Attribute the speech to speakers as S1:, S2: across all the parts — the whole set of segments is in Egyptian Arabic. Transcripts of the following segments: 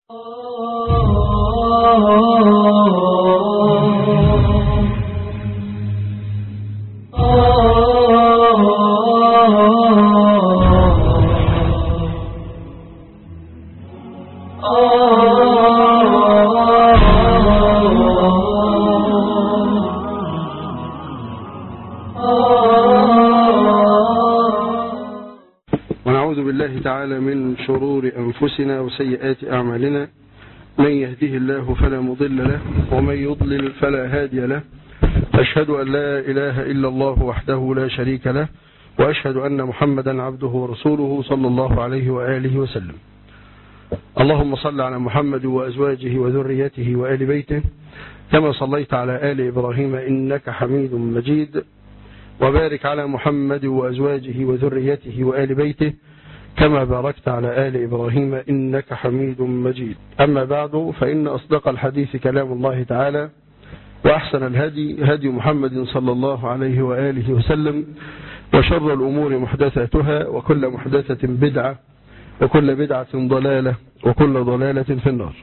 S1: ونعوذ بالله تعالى من شرور أنفسنا وسيئات أعمالنا من يهده الله فلا مضل له ومن يضلل فلا هادي له أشهد أن لا إله إلا الله وحده لا شريك له وأشهد أن محمدا عبده ورسوله صلى الله عليه وآله وسلم اللهم صل على محمد وأزواجه وذريته وآل بيته كما صليت على آل إبراهيم إنك حميد مجيد وبارك على محمد وأزواجه وذريته وآل بيته كما باركت على آل إبراهيم إنك حميد مجيد أما بعد فإن أصدق الحديث كلام الله تعالى وأحسن الهدي هدي محمد صلى الله عليه وآله وسلم وشر الأمور محدثاتها وكل محدثة بدعة وكل بدعة ضلالة وكل ضلالة في النار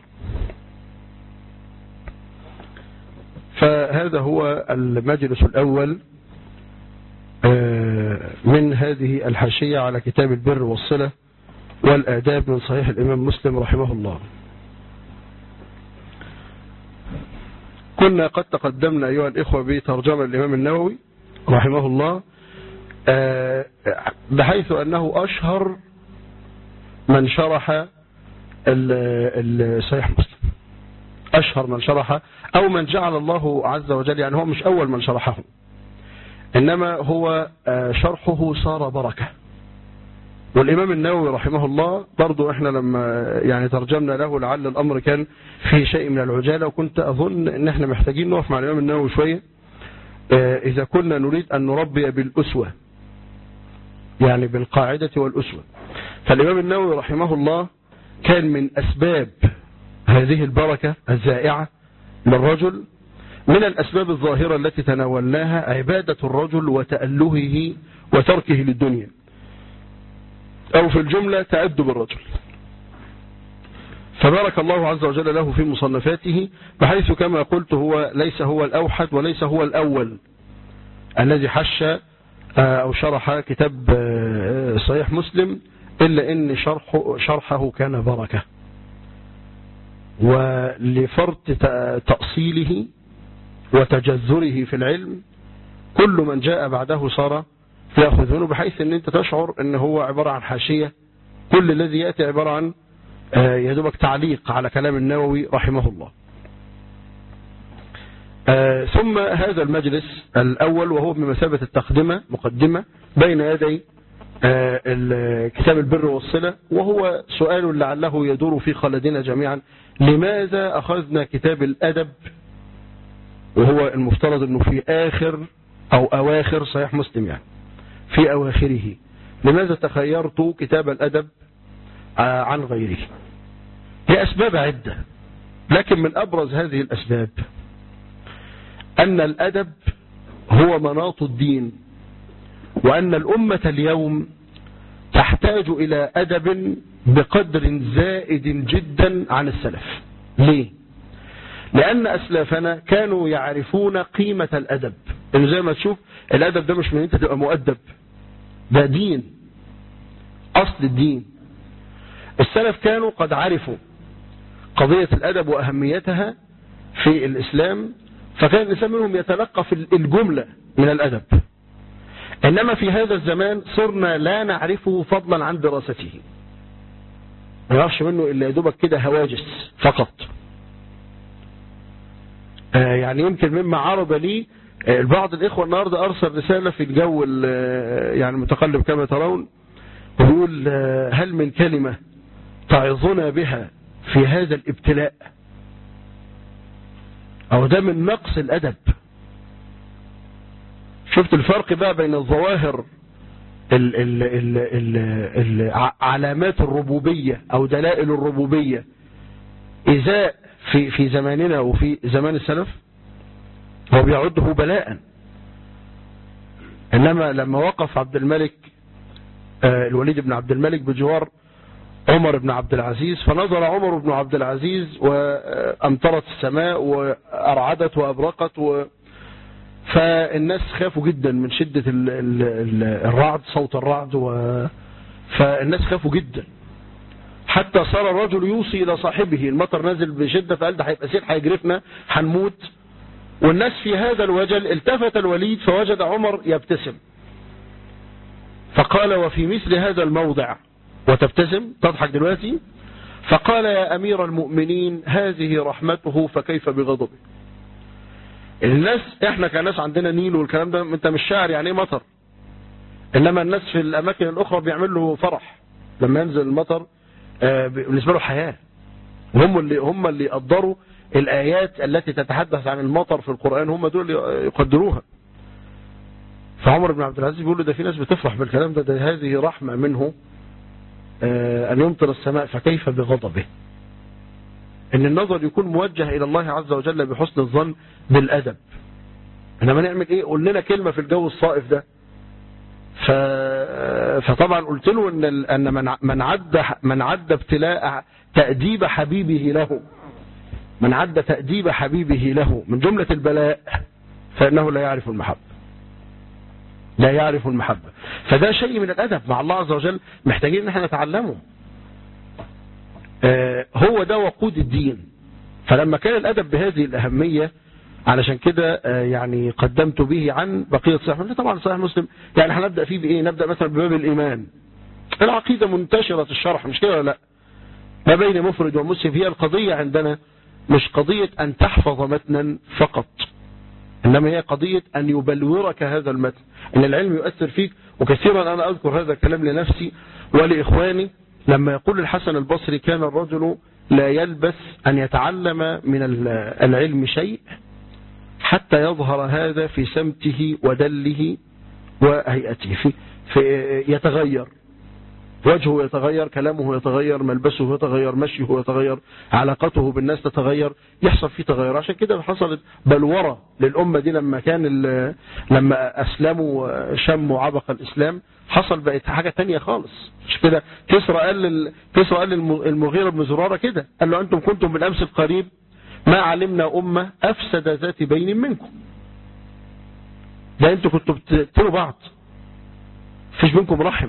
S1: فهذا هو المجلس الأول من هذه الحاشية على كتاب البر والصلة والآداب من صحيح الإمام مسلم رحمه الله كنا قد تقدمنا أيها الإخوة بترجمة الإمام النووي رحمه الله بحيث أنه أشهر من شرح صحيح مسلم أشهر من شرح أو من جعل الله عز وجل يعني هو مش أول من شرحه إنما هو شرحه صار بركة والإمام النووي رحمه الله برضو إحنا لما يعني ترجمنا له لعل الأمر كان في شيء من العجالة وكنت أظن إن إحنا محتاجين نقف مع الإمام النووي شوية إذا كنا نريد أن نربي بالأسوة يعني بالقاعدة والأسوة فالإمام النووي رحمه الله كان من أسباب هذه البركة الزائعة للرجل من الأسباب الظاهرة التي تناولناها عبادة الرجل وتألهه وتركه للدنيا أو في الجملة تأدب الرجل فبارك الله عز وجل له في مصنفاته بحيث كما قلت هو ليس هو الأوحد وليس هو الأول الذي حش أو شرح كتاب صحيح مسلم إلا أن شرحه, شرحه كان بركة ولفرط تأصيله وتجذره في العلم كل من جاء بعده صار يأخذ منه بحيث ان انت تشعر ان هو عبارة عن حاشية كل الذي يأتي عبارة عن يدوبك تعليق على كلام النووي رحمه الله ثم هذا المجلس الأول وهو بمثابة التقدمة مقدمة بين يدي كتاب البر والصلة وهو سؤال لعله يدور في خلدنا جميعا لماذا أخذنا كتاب الأدب وهو المفترض أنه في آخر أو أواخر صحيح مسلم يعني في أواخره لماذا تخيرت كتاب الأدب عن غيره هي أسباب عدة لكن من أبرز هذه الأسباب أن الأدب هو مناط الدين وأن الأمة اليوم تحتاج إلى أدب بقدر زائد جدا عن السلف ليه؟ لأن أسلافنا كانوا يعرفون قيمة الأدب إنه زي ما تشوف الأدب ده مش من أنت تبقى مؤدب ده دين أصل الدين السلف كانوا قد عرفوا قضية الأدب وأهميتها في الإسلام فكان الإنسان منهم يتلقى في الجملة من الأدب إنما في هذا الزمان صرنا لا نعرفه فضلا عن دراسته ما يعرفش منه إلا يدوبك كده هواجس فقط آه يعني يمكن مما عرض لي آه بعض الإخوة النهاردة أرسل رسالة في الجو يعني المتقلب كما ترون ويقول آه هل من كلمة تعظنا بها في هذا الابتلاء أو ده من نقص الأدب شفت الفرق بقى بين الظواهر ال ال ال ال ال علامات الربوبية أو دلائل الربوبية إزاء في في زماننا وفي زمان السلف هو بيعده بلاء إنما لما وقف عبد الملك الوليد بن عبد الملك بجوار عمر بن عبد العزيز فنظر عمر بن عبد العزيز وأمطرت السماء وأرعدت وأبرقت و فالناس خافوا جدا من شدة ال- ال- ال- الرعد صوت الرعد و... فالناس خافوا جدا حتى صار الرجل يوصي إلى صاحبه المطر نازل بشدة فقال ده هيبقى سيل هيجرفنا هنموت والناس في هذا الوجل التفت الوليد فوجد عمر يبتسم فقال وفي مثل هذا الموضع وتبتسم تضحك دلوقتي فقال يا أمير المؤمنين هذه رحمته فكيف بغضبه الناس احنا كناس عندنا نيل والكلام ده انت مش شاعر يعني ايه مطر انما الناس في الاماكن الاخرى بيعمل له فرح لما ينزل المطر آه، بالنسبه له حياه هم اللي هم اللي يقدروا الايات التي تتحدث عن المطر في القران هم دول اللي يقدروها فعمر بن عبد العزيز بيقول له ده في ناس بتفرح بالكلام ده ده هذه رحمه منه آه، ان يمطر السماء فكيف بغضبه ان النظر يكون موجه الى الله عز وجل بحسن الظن بالادب انما نعمل ايه قول لنا كلمه في الجو الصائف ده ف... فطبعا قلت له ان ال- ان من ع- من عد من عد ابتلاء تاديب حبيبه له من عد تاديب حبيبه له من جمله البلاء فانه لا يعرف المحبه لا يعرف المحبه فده شيء من الادب مع الله عز وجل محتاجين ان احنا نتعلمه آه، هو ده وقود الدين فلما كان الأدب بهذه الأهمية علشان كده آه، يعني قدمت به عن بقية صحيح مسلم طبعا صحيح مسلم يعني هنبدأ فيه بإيه نبدأ مثلا بباب الإيمان العقيدة منتشرة الشرح مش كده ولا لا ما بين مفرد ومسلم هي القضية عندنا مش قضية أن تحفظ متنا فقط إنما هي قضية أن يبلورك هذا المتن أن العلم يؤثر فيك وكثيرا أنا أذكر هذا الكلام لنفسي ولإخواني لما يقول الحسن البصري كان الرجل لا يلبس أن يتعلم من ال- العلم شيء حتى يظهر هذا في سمته ودله وهيئته في في يتغير وجهه يتغير كلامه يتغير ملبسه يتغير مشيه يتغير علاقته بالناس تتغير يحصل فيه تغير عشان كده حصلت بلورة للأمة دي لما كان ال- لما أسلموا شموا عبق الإسلام حصل بقت حاجة تانية خالص مش كده كسرى قال لل- كسرى قال للم- المغيرة بن زرارة كده قال له أنتم كنتم بالأمس القريب ما علمنا أمة أفسد ذات بين منكم ده أنتم كنتوا بتقتلوا بعض فيش بينكم رحم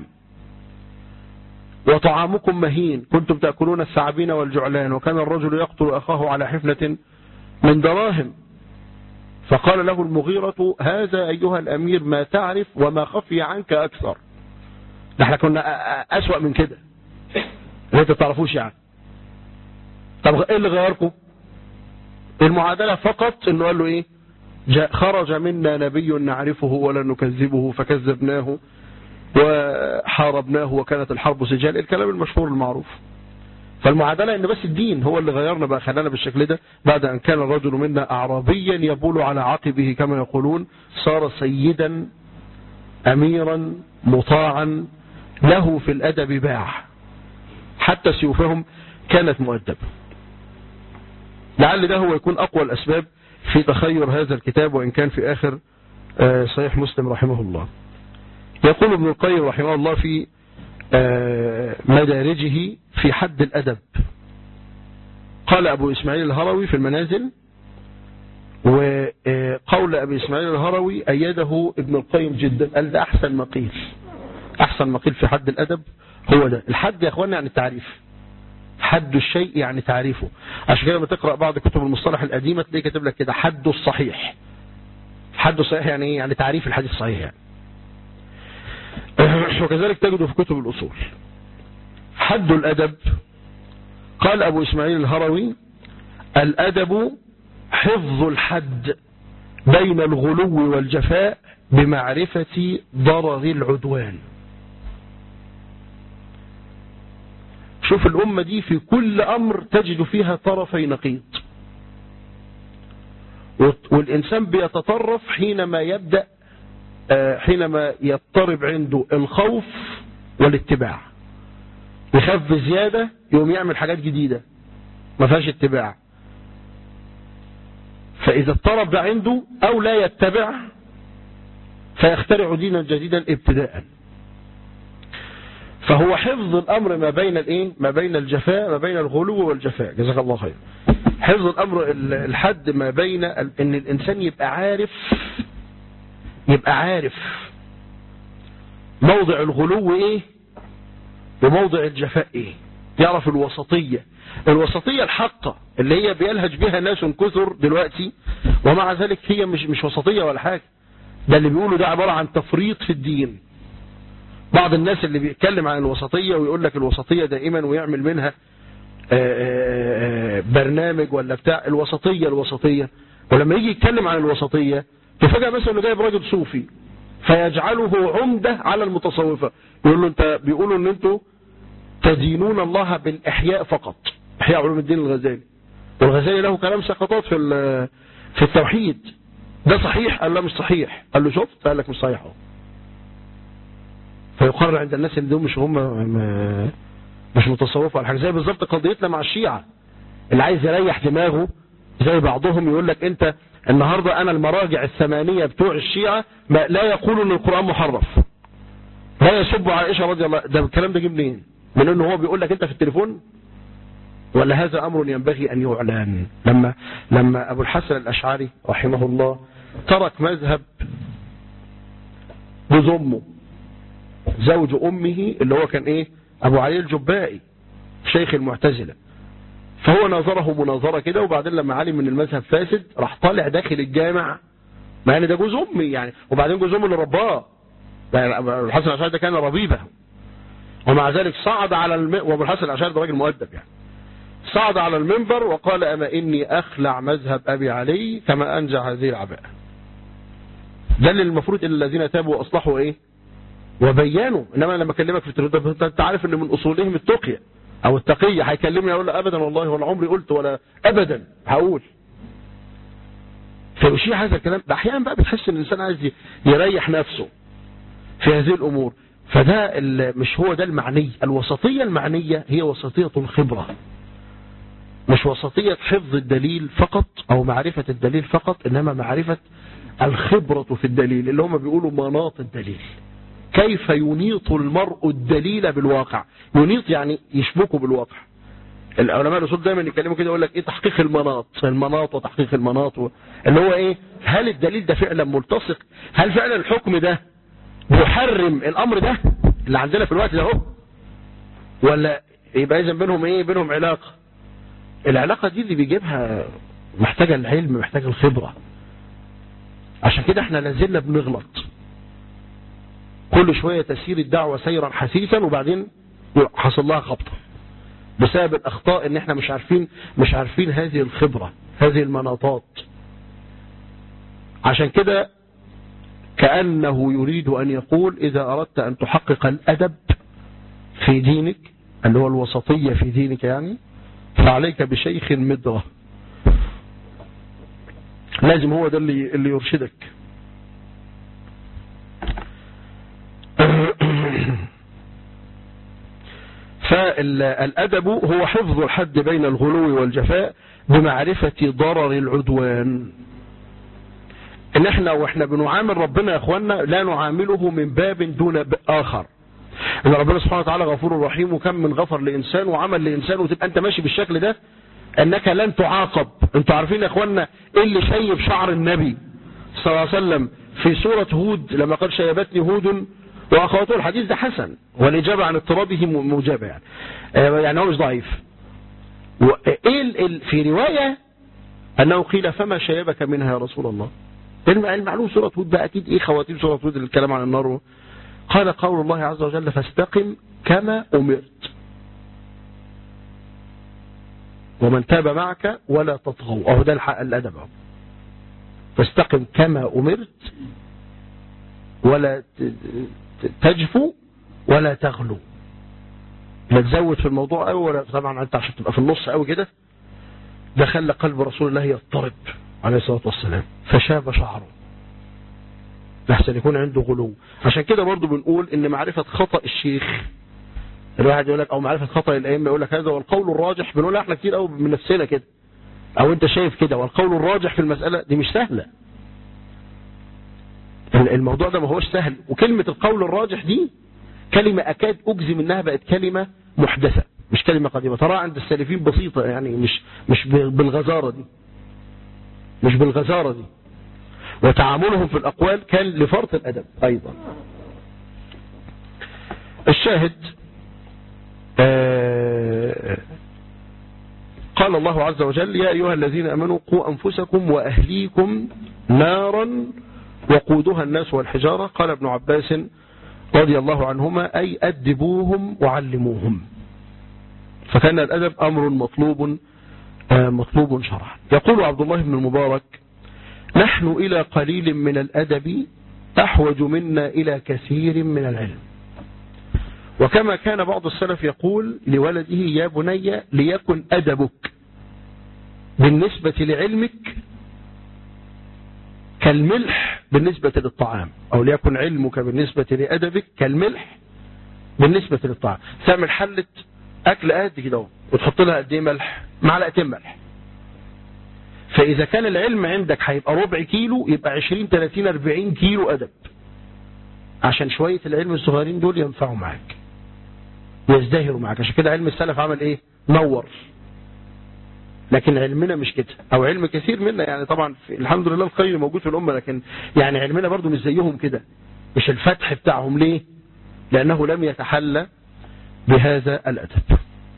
S1: وطعامكم مهين كنتم تأكلون الثعابين والجعلان وكان الرجل يقتل أخاه على حفنة من دراهم فقال له المغيرة هذا أيها الأمير ما تعرف وما خفي عنك أكثر ده احنا كنا أ- أ- أسوأ من كده اللي انت تعرفوش يعني طب ايه اللي غيركم المعادلة فقط انه قال له ايه جاء خرج منا نبي نعرفه ولا نكذبه فكذبناه وحاربناه وكانت الحرب سجال الكلام المشهور المعروف فالمعادلة ان بس الدين هو اللي غيرنا بقى خلانا بالشكل ده بعد ان كان الرجل منا اعرابيا يبول على عقبه كما يقولون صار سيدا اميرا مطاعا له في الادب باع حتى سيوفهم كانت مؤدبة لعل ده هو يكون اقوى الاسباب في تخير هذا الكتاب وان كان في اخر آه، صحيح مسلم رحمه الله يقول ابن القيم رحمه الله في آه، مدارجه في حد الأدب قال أبو إسماعيل الهروي في المنازل وقول أبي إسماعيل الهروي أيده ابن القيم جدا قال ده أحسن ما قيل أحسن ما قيل في حد الأدب هو ده الحد يا أخوانا يعني التعريف حد الشيء يعني تعريفه عشان كده لما تقرأ بعض كتب المصطلح القديمة تلاقي كاتب لك كده حد الصحيح حد الصحيح يعني ايه يعني تعريف الحديث الصحيح يعني وكذلك تجده في كتب الأصول حد الأدب قال أبو إسماعيل الهروي الأدب حفظ الحد بين الغلو والجفاء بمعرفة ضرر العدوان شوف الأمة دي في كل أمر تجد فيها طرفي نقيض والإنسان بيتطرف حينما يبدأ آه، حينما يضطرب عنده الخوف والاتباع يخاف بزيادة يقوم يعمل حاجات جديدة ما فيهاش اتباع فإذا اضطرب ده عنده أو لا يتبع فيخترع دينا جديدا ابتداء فهو حفظ الامر ما بين الايه ما بين الجفاء ما بين الغلو والجفاء جزاك الله خير حفظ الامر الحد ما بين ان الانسان يبقى عارف يبقى عارف موضع الغلو ايه وموضع الجفاء ايه يعرف الوسطية الوسطية الحقة اللي هي بيلهج بها ناس كثر دلوقتي ومع ذلك هي مش مش وسطية ولا حاجة ده اللي بيقولوا ده عبارة عن تفريط في الدين بعض الناس اللي بيتكلم عن الوسطية ويقول لك الوسطية دائما ويعمل منها برنامج ولا بتاع الوسطية الوسطية ولما يجي يتكلم عن الوسطية تفاجأ مثلا انه جايب راجل صوفي فيجعله عمدة على المتصوفة يقول له انت بيقولوا ان انتوا تدينون الله بالاحياء فقط احياء علوم الدين الغزالي والغزالي له كلام سقطات في في التوحيد ده صحيح قال لا مش صحيح قال له شفت قال لك مش صحيح فيقرر عند الناس ان دول مش هم مش متصوفه ولا حاجه زي بالظبط قضيتنا مع الشيعه اللي عايز يريح دماغه زي بعضهم يقول لك انت النهارده انا المراجع الثمانيه بتوع الشيعه ما لا يقولوا ان القران محرف لا يسب عائشه رضي الله ده الكلام ده جه منين؟ من انه هو بيقول لك انت في التليفون ولا هذا امر ينبغي ان يعلن لما لما ابو الحسن الاشعري رحمه الله ترك مذهب جوز امه زوج امه اللي هو كان ايه ابو علي الجبائي شيخ المعتزله فهو ناظره مناظره كده وبعدين لما علم ان المذهب فاسد راح طالع داخل الجامع مع ان ده جوز امي يعني وبعدين جوز امه اللي رباه يعني ابو الحسن الاشعري ده كان ربيبه ومع ذلك صعد على الم... وابو الحسن الاشعري ده راجل مؤدب يعني صعد على المنبر وقال اما اني اخلع مذهب ابي علي كما انزع هذه العباءه ده اللي المفروض ان الذين تابوا واصلحوا ايه وبينوا انما لما اكلمك في التلفزيون انت عارف ان من اصولهم التقيه او التقيه هيكلمني اقول له ابدا والله ولا عمري قلت ولا ابدا هقول فيشيع هذا الكلام ده احيانا بقى بتحس ان الانسان عايز يريح نفسه في هذه الامور فده مش هو ده المعني الوسطيه المعنيه هي وسطيه الخبره مش وسطيه حفظ الدليل فقط او معرفه الدليل فقط انما معرفه الخبره في الدليل اللي هم بيقولوا مناط الدليل كيف ينيط المرء الدليل بالواقع ينيط يعني يشبكه بالواقع العلماء الاصول دايما يتكلموا كده يقول لك ايه تحقيق المناط المناط وتحقيق المناط و... اللي هو ايه هل الدليل ده فعلا ملتصق هل فعلا الحكم ده يحرم الامر ده اللي عندنا في الوقت ده اهو ولا يبقى اذا بينهم ايه بينهم علاقه العلاقه دي اللي بيجيبها محتاجه العلم محتاجه الخبره عشان كده احنا لازلنا بنغلط كل شوية تسير الدعوة سيرا حثيثا وبعدين حصل لها خبطة بسبب الأخطاء ان احنا مش عارفين مش عارفين هذه الخبرة هذه المناطات عشان كده كأنه يريد أن يقول إذا أردت أن تحقق الأدب في دينك اللي هو الوسطية في دينك يعني فعليك بشيخ مدرة لازم هو ده اللي, اللي يرشدك فالأدب هو حفظ الحد بين الغلو والجفاء بمعرفة ضرر العدوان ان احنا واحنا بنعامل ربنا يا اخوانا لا نعامله من باب دون اخر ان ربنا سبحانه وتعالى غفور رحيم وكم من غفر لانسان وعمل لانسان وتبقى انت ماشي بالشكل ده انك لن تعاقب انتوا عارفين يا اخوانا ايه اللي شيب شعر النبي صلى الله عليه وسلم في سورة هود لما قال شيبتني هود واخواته الحديث ده حسن والاجابه عن اضطرابه موجبه يعني يعني هو مش ضعيف وايه في روايه انه قيل فما شيبك منها يا رسول الله المعلوم سوره هود ده اكيد ايه خواتيم سوره هود الكلام عن النار قال قول الله عز وجل فاستقم كما امرت ومن تاب معك ولا تطغوا اهو ده الحق الادب اهو فاستقم كما امرت ولا تجفو ولا تغلو لا تزود في الموضوع قوي ولا طبعا انت عشان تبقى في النص قوي كده ده خلى قلب رسول الله يضطرب عليه الصلاه والسلام فشاب شعره لحسن يكون عنده غلو عشان كده برضه بنقول ان معرفه خطا الشيخ الواحد يقول لك او معرفه خطا الائمه يقول لك هذا والقول الراجح بنقول احنا كتير قوي من نفسنا كده او انت شايف كده والقول الراجح في المساله دي مش سهله الموضوع ده ما هوش سهل وكلمة القول الراجح دي كلمة أكاد أجزم إنها بقت كلمة محدثة مش كلمة قديمة ترى عند السالفين بسيطة يعني مش مش بالغزارة دي مش بالغزارة دي وتعاملهم في الأقوال كان لفرط الأدب أيضا الشاهد آه قال الله عز وجل يا أيها الذين أمنوا قوا أنفسكم وأهليكم نارا وقودها الناس والحجارة قال ابن عباس رضي الله عنهما أي أدبوهم وعلموهم فكان الأدب أمر مطلوب مطلوب شرعا يقول عبد الله بن المبارك نحن إلى قليل من الأدب أحوج منا إلى كثير من العلم وكما كان بعض السلف يقول لولده يا بني ليكن أدبك بالنسبة لعلمك كالملح بالنسبة للطعام أو ليكن علمك بالنسبة لأدبك كالملح بالنسبة للطعام تعمل حلة أكل قد كده وتحط لها قد ايه ملح معلقتين ملح فإذا كان العلم عندك هيبقى ربع كيلو يبقى 20 30 40 كيلو أدب عشان شوية العلم الصغيرين دول ينفعوا معاك يزدهروا معاك عشان كده علم السلف عمل ايه نور لكن علمنا مش كده او علم كثير منا يعني طبعا في الحمد لله الخير موجود في الامه لكن يعني علمنا برضو مش زيهم كده مش الفتح بتاعهم ليه لانه لم يتحلى بهذا الادب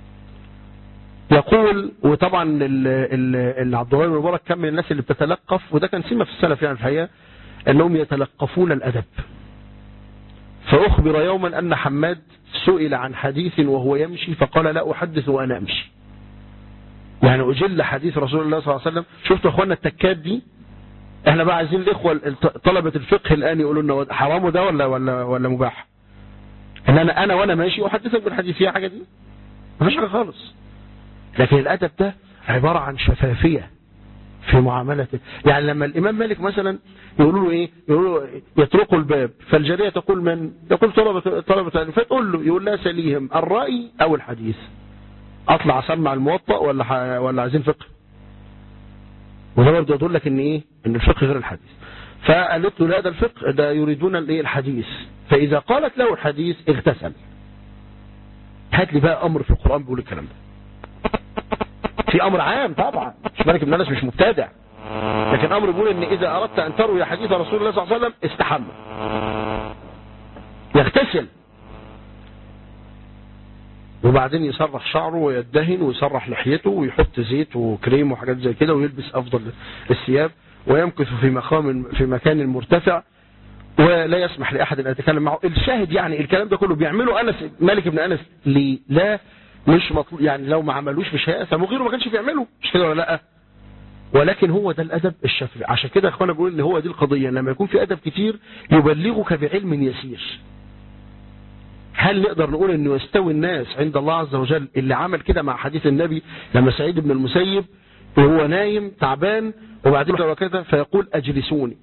S1: يقول وطبعا عبد الله بن مبارك كان من الناس اللي بتتلقف وده كان سمه في السلف يعني في الحقيقه انهم يتلقفون الادب فاخبر يوما ان حماد سئل عن حديث وهو يمشي فقال لا احدث وانا امشي يعني أجل حديث رسول الله صلى الله عليه وسلم شفتوا أخوانا التكات دي احنا بقى عايزين الإخوة طلبة الفقه الآن يقولوا لنا حرام ده ولا ولا ولا مباح ان انا انا وانا ماشي احدثك بالحديث فيها حاجه دي ما فيش حاجه خالص لكن الادب ده عباره عن شفافيه في معاملته يعني لما الامام مالك مثلا يقولوا له ايه يقولوا له يطرقوا الباب فالجاريه تقول من يقول طلبه طلبه فتقول له يقول لا سليهم الراي او الحديث اطلع اسمع الموطأ ولا ح... ولا عايزين فقه وده برضه يدل لك ان ايه ان الفقه غير الحديث فقالت له لا ده الفقه ده يريدون الايه الحديث فاذا قالت له الحديث اغتسل هات لي بقى امر في القران بيقول الكلام ده في امر عام طبعا مش مالك ابن انس مش مبتدع لكن امر بيقول ان اذا اردت ان تروي حديث رسول الله صلى الله عليه وسلم استحمى يغتسل وبعدين يسرح شعره ويدهن ويسرح لحيته ويحط زيت وكريم وحاجات زي كده ويلبس افضل الثياب ويمكث في مقام في مكان مرتفع ولا يسمح لاحد ان يتكلم معه الشاهد يعني الكلام ده كله بيعمله انس مالك بن انس ليه لا مش مطلوب يعني لو ما عملوش مش هيأثم وغيره ما كانش بيعمله مش كده ولا لا ولكن هو ده الادب الشافعي عشان كده يا اخوانا بقول ان هو دي القضيه لما يكون في ادب كتير يبلغك بعلم يسير هل نقدر نقول انه يستوي الناس عند الله عز وجل اللي عمل كده مع حديث النبي لما سعيد بن المسيب وهو نايم تعبان وبعدين وكذا فيقول اجلسوني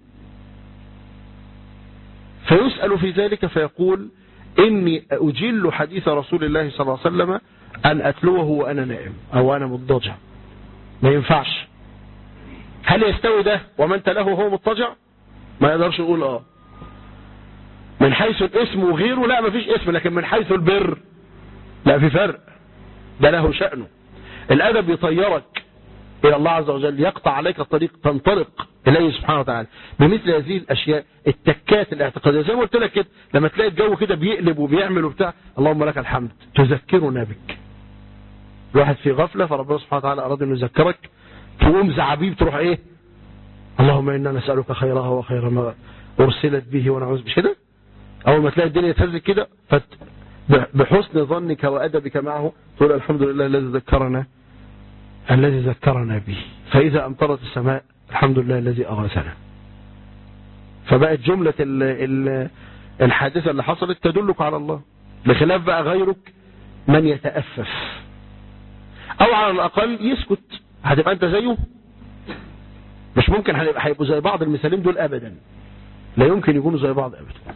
S1: فيسأل في ذلك فيقول إني أجل حديث رسول الله صلى الله عليه وسلم أن أتلوه وأنا نائم أو أنا مضطجع ما ينفعش هل يستوي ده ومن تله هو مضطجع ما يقدرش يقول اه من حيث الاسم وغيره لا ما فيش اسم لكن من حيث البر لا في فرق ده له شأنه الأدب يطيرك إلى الله عز وجل يقطع عليك الطريق تنطلق إليه سبحانه وتعالى بمثل هذه الأشياء التكات الاعتقادية زي ما قلت لك كده لما تلاقي الجو كده بيقلب وبيعمل وبتاع اللهم لك الحمد تذكرنا بك الواحد في غفلة فربنا سبحانه وتعالى أراد أن يذكرك تقوم زعبيب تروح إيه اللهم إنا نسألك خيرها وخير ما أرسلت به ونعوذ مش كده أول ما تلاقي الدنيا تهزك كده فت بحسن ظنك وأدبك معه تقول الحمد لله الذي ذكرنا الذي ذكرنا به فإذا أمطرت السماء الحمد لله الذي أغاثنا فبقت جملة ال ال الحادثة اللي حصلت تدلك على الله بخلاف بقى غيرك من يتأفف أو على الأقل يسكت هتبقى أنت زيه مش ممكن هيبقوا زي بعض المثالين دول أبدا لا يمكن يكونوا زي بعض أبدا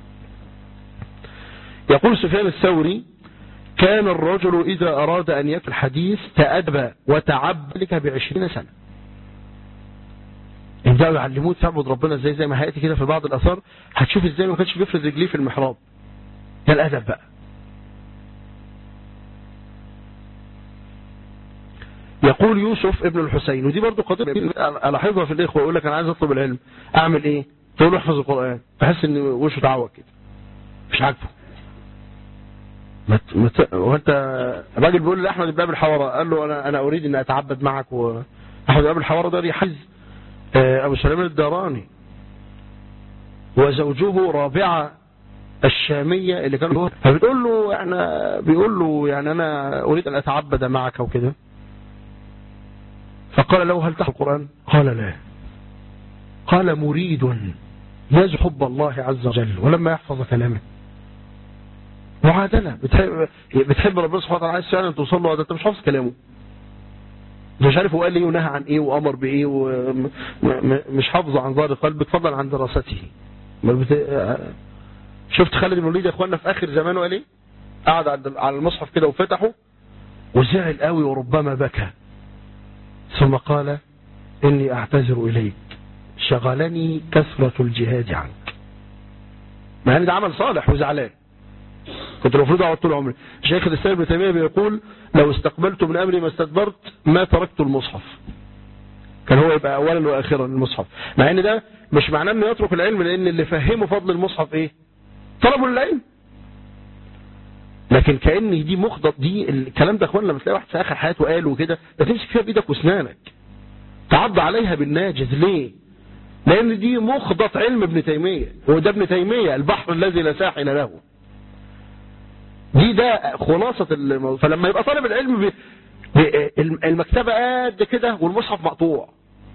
S1: يقول سفيان الثوري كان الرجل إذا أراد أن يكل الحديث تأدب وتعب ذلك بعشرين سنة يبدأوا يعلموه تعبد ربنا ازاي زي ما هيأتي كده في بعض الأثار هتشوف ازاي ما كانش بيفرد رجليه في المحراب ده الأدب بقى يقول يوسف ابن الحسين ودي برضو قضية ألاحظها في الإخوة يقول لك أنا عايز أطلب العلم أعمل إيه تقول له احفظ القرآن بحس إن وشه تعوج كده مش عاجبه مت... مت... وانت الراجل بيقول لاحمد بن ابي الحواره قال له انا انا اريد ان اتعبد معك و... احمد بن ابي الحواره ده يحز ابو سليمان الداراني وزوجه رابعه الشاميه اللي كانوا فبتقول له يعني بيقول له يعني انا اريد ان اتعبد معك وكده فقال له هل تحفظ القران قال لا قال مريد يزحب حب الله عز وجل ولما يحفظ كلامه معادله بتحب بتحب ربنا سبحانه وتعالى عايز فعلا توصل له انت مش حافظ كلامه انت مش عارف هو قال ايه ونهى عن ايه وامر بايه ومش حافظه عن ظاهر قلبك فضلا عن دراسته بت... شفت خالد بن الوليد يا اخوانا في اخر زمانه قال ايه قعد على المصحف كده وفتحه وزعل قوي وربما بكى ثم قال اني اعتذر اليك شغلني كثرة الجهاد عنك مع ان ده عمل صالح وزعلان كنت المفروض اقعد طول عمري شيخ الاسلام ابن تيميه بيقول لو استقبلت من امري ما استدبرت ما تركت المصحف كان هو يبقى اولا واخرا المصحف مع ان ده مش معناه انه يترك العلم لان اللي فهمه فضل المصحف ايه طلبوا العلم لكن كان دي مخضط دي الكلام ده اخوانا لما تلاقي واحد في اخر حياته قاله كده ده تمسك فيها بايدك واسنانك تعض عليها بالناجز ليه لان دي مخضط علم ابن تيميه وده ابن تيميه البحر الذي لا ساحل له دي ده خلاصة الموضوع فلما يبقى طالب العلم بي... بي... المكتبة قد كده والمصحف مقطوع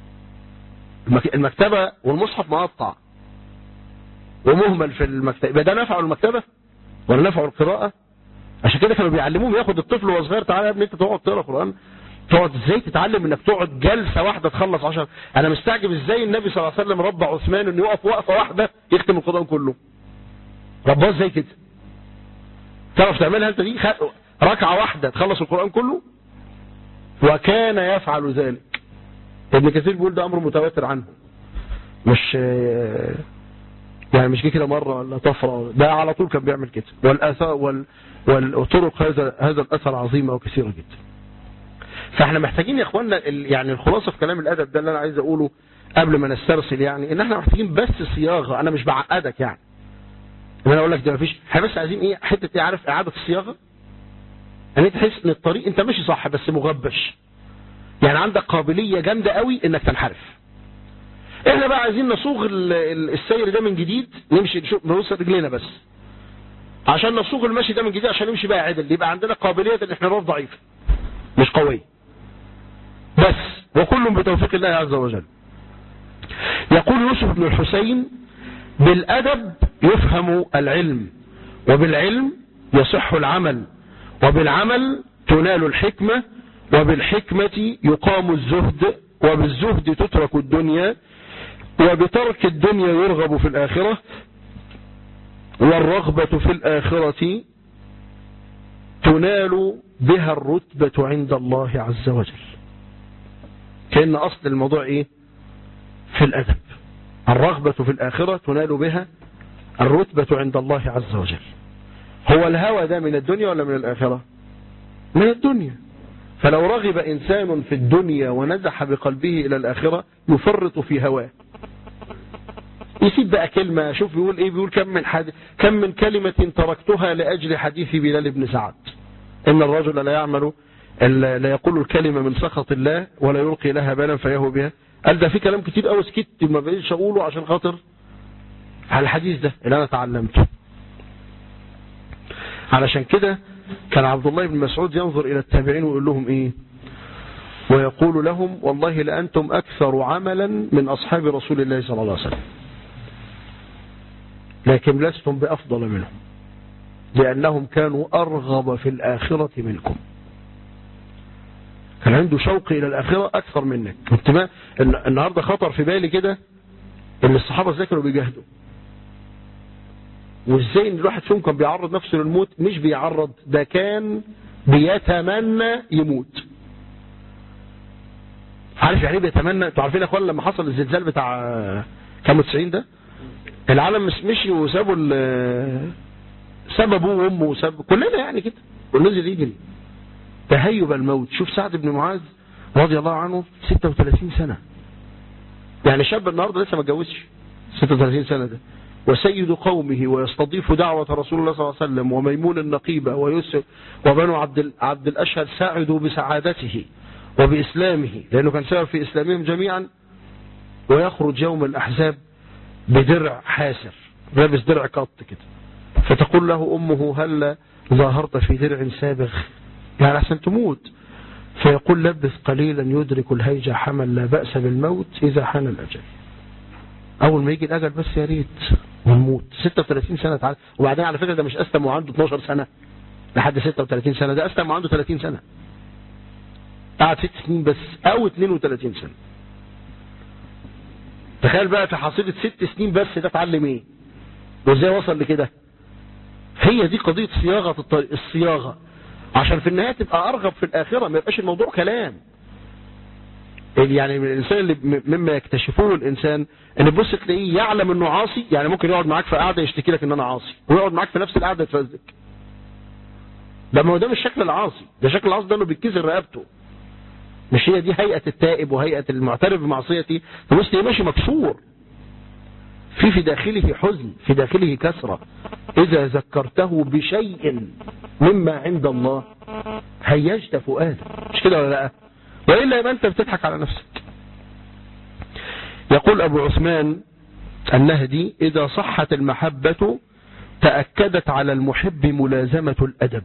S1: المكتبة والمصحف مقطع ومهمل في المكتبة يبقى ده نفعه المكتبة ولا نفعه القراءة عشان كده كانوا بيعلموهم ياخد الطفل وهو صغير تعالى يا ابني انت تقعد تقرا قرآن تقعد ازاي تتعلم انك تقعد جلسة واحدة تخلص عشر انا مستعجب ازاي النبي صلى الله عليه وسلم ربى عثمان انه يقف وقفة واحدة يختم القرآن كله رباه ازاي كده تعرف تعملها انت دي ركعة واحدة تخلص القرآن كله وكان يفعل ذلك ابن كثير بيقول ده امر متواتر عنه مش يعني مش كده مرة ولا طفرة ده على طول كان بيعمل كده والآثار وال والطرق هذا هذا الأثر عظيمة وكثيرة جدا فاحنا محتاجين يا اخوانا يعني الخلاصة في كلام الأدب ده اللي أنا عايز أقوله قبل ما نسترسل يعني ان احنا محتاجين بس صياغة أنا مش بعقدك يعني ان انا اقول لك ده مفيش احنا بس عايزين ايه حته ايه عارف اعاده الصياغه ان انت تحس ان الطريق انت ماشي صح بس مغبش يعني عندك قابليه جامده قوي انك تنحرف احنا بقى عايزين نصوغ السير ده من جديد نمشي نبص رجلينا بس عشان نصوغ المشي ده من جديد عشان نمشي بقى عدل يبقى عندنا قابليه الانحراف ضعيفه مش قويه بس وكل بتوفيق الله عز وجل يقول يوسف بن الحسين بالأدب يفهم العلم وبالعلم يصح العمل وبالعمل تنال الحكمة وبالحكمة يقام الزهد وبالزهد تترك الدنيا وبترك الدنيا يرغب في الآخرة والرغبة في الآخرة تنال بها الرتبة عند الله عز وجل كأن أصل الموضوع إيه في الأدب الرغبة في الآخرة تنال بها الرتبة عند الله عز وجل هو الهوى ده من الدنيا ولا من الآخرة من الدنيا فلو رغب إنسان في الدنيا ونزح بقلبه إلى الآخرة يفرط في هواه يسيب بقى كلمة شوف بيقول ايه بيقول كم من حد كم من كلمة تركتها لأجل حديث بلال بن سعد إن الرجل لا يعمل لا يقول الكلمة من سخط الله ولا يلقي لها بالا فيهو بها قال ده في كلام كتير قوي سكت ما بقيتش اقوله عشان خاطر على الحديث ده اللي انا تعلمته علشان كده كان عبد الله بن مسعود ينظر الى التابعين ويقول لهم ايه ويقول لهم والله لأنتم أكثر عملا من أصحاب رسول الله صلى الله عليه وسلم لكن لستم بأفضل منهم لأنهم كانوا أرغب في الآخرة منكم كان عنده شوق إلى الآخرة أكثر منك كنت ما النهاردة خطر في بالي كده إن الصحابة ازاي كانوا بيجاهدوا وازاي ان الواحد فيهم كان بيعرض نفسه للموت مش بيعرض ده كان بيتمنى يموت عارف يعني ايه بيتمنى انتوا عارفين يا اخوان لما حصل الزلزال بتاع كام 90 ده العالم مش مشي وسابوا ساب ابوه وامه وساب كلنا يعني كده ونزل يجري تهيب الموت شوف سعد بن معاذ رضي الله عنه 36 سنة يعني شاب النهاردة لسه ما اتجوزش 36 سنة ده وسيد قومه ويستضيف دعوة رسول الله صلى الله عليه وسلم وميمون النقيبة ويسر وبنو عبد, عبد الأشهر ساعدوا بسعادته وبإسلامه لأنه كان سبب في إسلامهم جميعا ويخرج يوم الأحزاب بدرع حاسر لابس درع قط كده فتقول له أمه هل ظاهرت في درع سابغ يعني عشان تموت فيقول لبث قليلا يدرك الهيجة حمل لا بأس بالموت إذا حان الأجل أول ما يجي الأجل بس يا ريت ونموت 36 سنة تعال وبعدين على فكرة ده مش أسلم وعنده 12 سنة لحد 36 سنة ده أسلم وعنده 30 سنة قعد ست سنين بس أو 32 سنة تخيل بقى في حصيلة ست سنين بس ده اتعلم ايه وازاي وصل لكده هي دي قضية صياغة الطريق الصياغة عشان في النهاية تبقى أرغب في الآخرة ما يبقاش الموضوع كلام يعني الإنسان اللي مما يكتشفونه الإنسان ان بص تلاقيه يعلم انه عاصي يعني ممكن يقعد معاك في قعدة يشتكي لك ان انا عاصي ويقعد معاك في نفس القعدة يتفزك ده ما هو ده مش شكل العاصي ده شكل العاصي ده انه بيتكسر رقبته مش هي دي هيئة التائب وهيئة المعترف بمعصيتي تبص تلاقيه ماشي مكسور في في داخله حزن في داخله كسرة إذا ذكرته بشيء مما عند الله هيجت فؤاده مش كده ولا لا وإلا يبقى أنت بتضحك على نفسك يقول أبو عثمان النهدي إذا صحت المحبة تأكدت على المحب ملازمة الأدب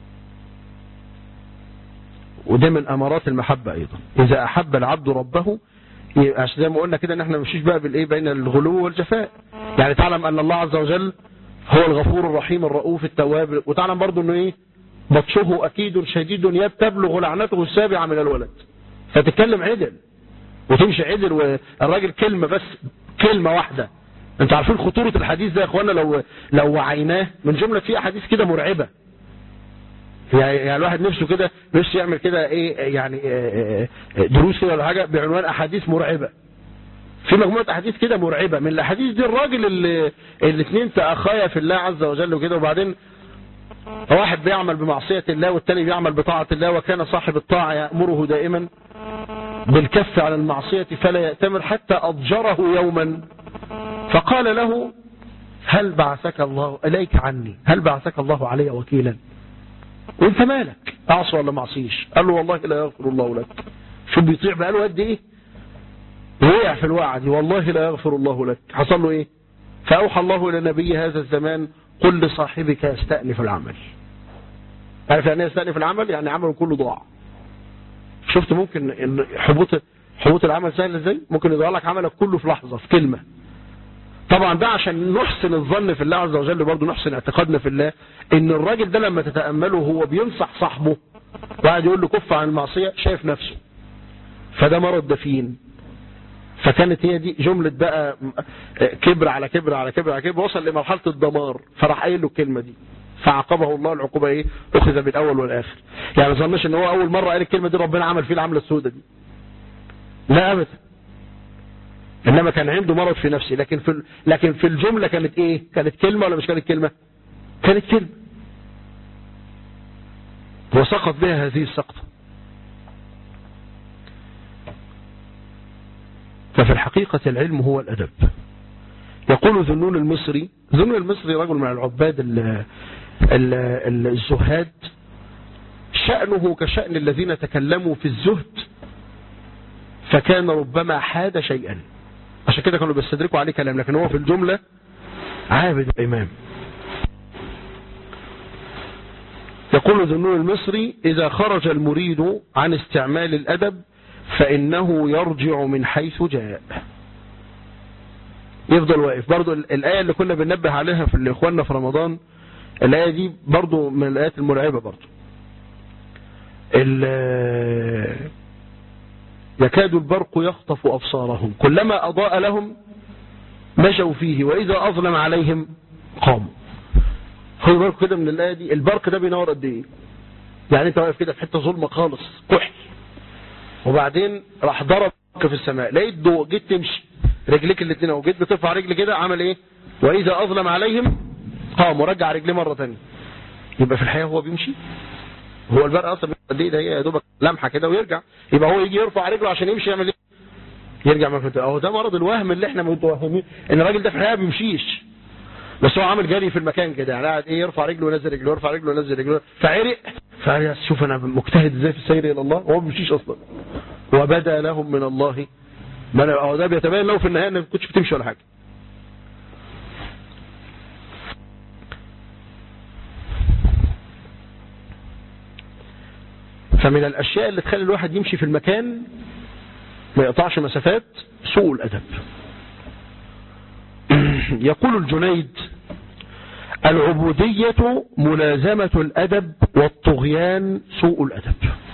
S1: وده من أمارات المحبة أيضا إذا أحب العبد ربه عشان زي ما قلنا كده ان احنا مشيش بقى بالايه بين الغلو والجفاء يعني تعلم ان الله عز وجل هو الغفور الرحيم الرؤوف التواب وتعلم برضه انه ايه بطشه اكيد شديد يد تبلغ لعنته السابعه من الولد فتتكلم عدل وتمشي عدل والراجل كلمه بس كلمه واحده انتوا عارفين خطوره الحديث ده يا اخوانا لو لو وعيناه من جمله في احاديث كده مرعبه يعني الواحد نفسه كده نفسه يعمل كده ايه يعني دروس كده ولا حاجه بعنوان احاديث مرعبه في مجموعه احاديث كده مرعبه من الاحاديث دي الراجل اللي الاثنين تاخايا في الله عز وجل وكده وبعدين واحد بيعمل بمعصيه الله والتاني بيعمل بطاعه الله وكان صاحب الطاعه يامره دائما بالكف على المعصيه فلا يأتمر حتى اضجره يوما فقال له هل بعثك الله اليك عني هل بعثك الله علي وكيلا وانت مالك اعصى ولا ما اعصيش قال له والله لا يغفر الله لك شو بيطيع بقاله قد ايه وقع في الوقعه دي والله لا يغفر الله لك حصل له ايه فاوحى الله الى نبي هذا الزمان قل لصاحبك يستأنف العمل عارف يعني يستأنف العمل يعني عمله كله ضاع شفت ممكن ان حبوط حبوط العمل سهل ازاي ممكن يضيع لك عملك كله في لحظه في كلمه طبعا ده عشان نحسن الظن في الله عز وجل برضه نحسن اعتقادنا في الله ان الراجل ده لما تتأمله هو بينصح صاحبه وقاعد يقول له كف عن المعصية شايف نفسه فده مرض دفين فكانت هي دي جملة بقى كبر على كبر على كبر على كبر وصل لمرحلة الدمار فراح قايل له الكلمة دي فعاقبه الله العقوبة ايه اخذ بالاول والاخر يعني ما ظنش ان هو اول مرة قال الكلمة دي ربنا عمل فيه العملة السوداء دي لا ابدا انما كان عنده مرض في نفسه لكن في لكن في الجمله كانت ايه كانت كلمه ولا مش كانت كلمه كانت كلمه وسقط بها هذه السقطه ففي الحقيقة العلم هو الأدب يقول ذنون المصري ذنون المصري رجل من العباد ال ال ال الزهاد شأنه كشأن الذين تكلموا في الزهد فكان ربما حاد شيئا عشان كده كانوا بيستدركوا عليه كلام لكن هو في الجملة عابد الإمام يقول ذنون المصري إذا خرج المريد عن استعمال الأدب فإنه يرجع من حيث جاء يفضل واقف برضو الآية اللي كنا بننبه عليها في الإخواننا في رمضان الآية دي برضو من الآيات المرعبة برضو يكاد البرق يخطف أبصارهم كلما أضاء لهم مشوا فيه وإذا أظلم عليهم قاموا خدوا بالكم كده من الآية دي البرق ده بينور قد إيه يعني أنت واقف كده في حتة ظلمة خالص كحل وبعدين راح ضرب في السماء لقيت ضوء جيت تمشي رجليك الاثنين اهو جيت بترفع رجل كده عمل ايه واذا اظلم عليهم قام ورجع رجليه مره ثانيه يبقى في الحياه هو بيمشي هو البرق اصلا قد ايه ده هي يا دوبك لمحه كده ويرجع يبقى هو يجي يرفع رجله عشان يمشي يعمل ايه يرجع ما اهو ده مرض الوهم اللي احنا متوهمين ان الراجل ده في الحقيقه ما بيمشيش بس هو عامل جري في المكان كده يعني قاعد ايه يرفع رجله وينزل رجله يرفع رجله وينزل رجله فعرق فقال شوف انا مجتهد ازاي في السير الى الله وهو ما بيمشيش اصلا وبدا لهم من الله ما انا هو ده بيتبين له في النهايه انك ما كنتش بتمشي ولا حاجه فمن الاشياء اللي تخلي الواحد يمشي في المكان ما يقطعش مسافات سوء الادب يقول الجنيد العبودية ملازمة الأدب والطغيان سوء الأدب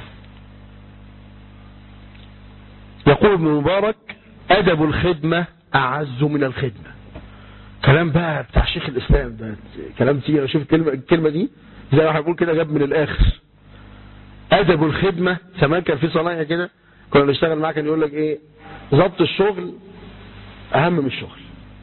S1: يقول ابن مبارك أدب الخدمة أعز من الخدمة كلام بقى بتاع شيخ الإسلام ده كلام تقيل شوف الكلمة, الكلمة دي زي ما هيقول كده جاب من الآخر أدب الخدمة زمان كان في صنايع كده كنا نشتغل معاه كان يقول لك إيه ضبط الشغل أهم من الشغل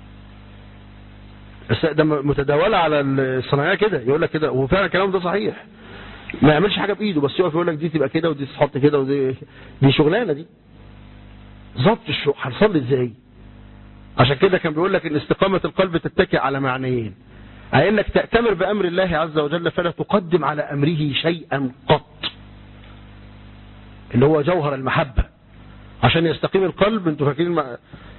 S1: بس ده متداولة على الصناعية كده يقول لك كده وفعلا الكلام ده صحيح ما يعملش حاجة بإيده بس يقف يقول لك دي تبقى كده ودي تتحط كده ودي دي شغلانة دي ضبط الشغل هنصلي ازاي عشان كده كان بيقول لك ان استقامة القلب تتكئ على معنيين أي انك تأتمر بأمر الله عز وجل فلا تقدم على أمره شيئا قط اللي هو جوهر المحبة عشان يستقيم القلب انتوا فاكرين ما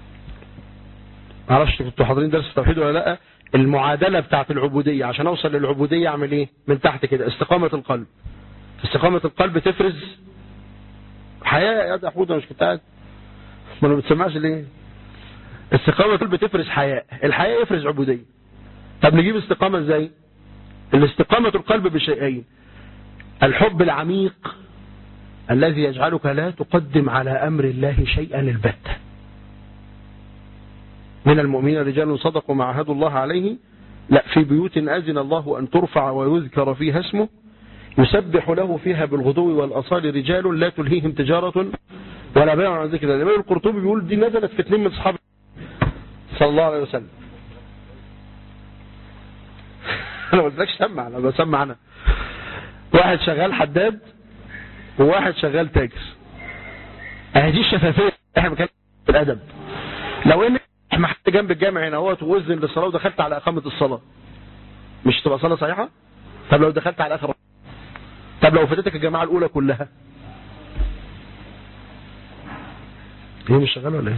S1: معرفش كنتوا حاضرين درس التوحيد ولا لا المعادلة بتاعت العبودية عشان اوصل للعبودية اعمل ايه من تحت كده استقامة القلب استقامة القلب تفرز حياة يا ده حوده مش كنت قاعد ما انا ما بتسمعش ليه استقامة القلب تفرز حياة الحياة يفرز عبودية طب نجيب استقامة ازاي الاستقامة القلب بشيئين الحب العميق الذي يجعلك لا تقدم على أمر الله شيئا البتة من المؤمنين رجال صدقوا ما عهدوا الله عليه لا في بيوت أذن الله أن ترفع ويذكر فيها اسمه يسبح له فيها بالغدو والأصال رجال لا تلهيهم تجارة ولا بيع عن ذكر الله الإمام القرطبي بيقول دي نزلت في اثنين من أصحاب صلى الله عليه وسلم أنا ما قلتلكش سمع أنا بسمع أنا واحد شغال حداد وواحد شغال تاجر اهي دي الشفافية احنا بنتكلم في الأدب لو ان محل جنب الجامع هنا اهوت ووزن للصلاة ودخلت على إقامة الصلاة مش تبقى صلاة صحيحة طب لو دخلت على آخر طب لو فاتتك الجماعة الأولى كلها هي مش شغالة ولا ايه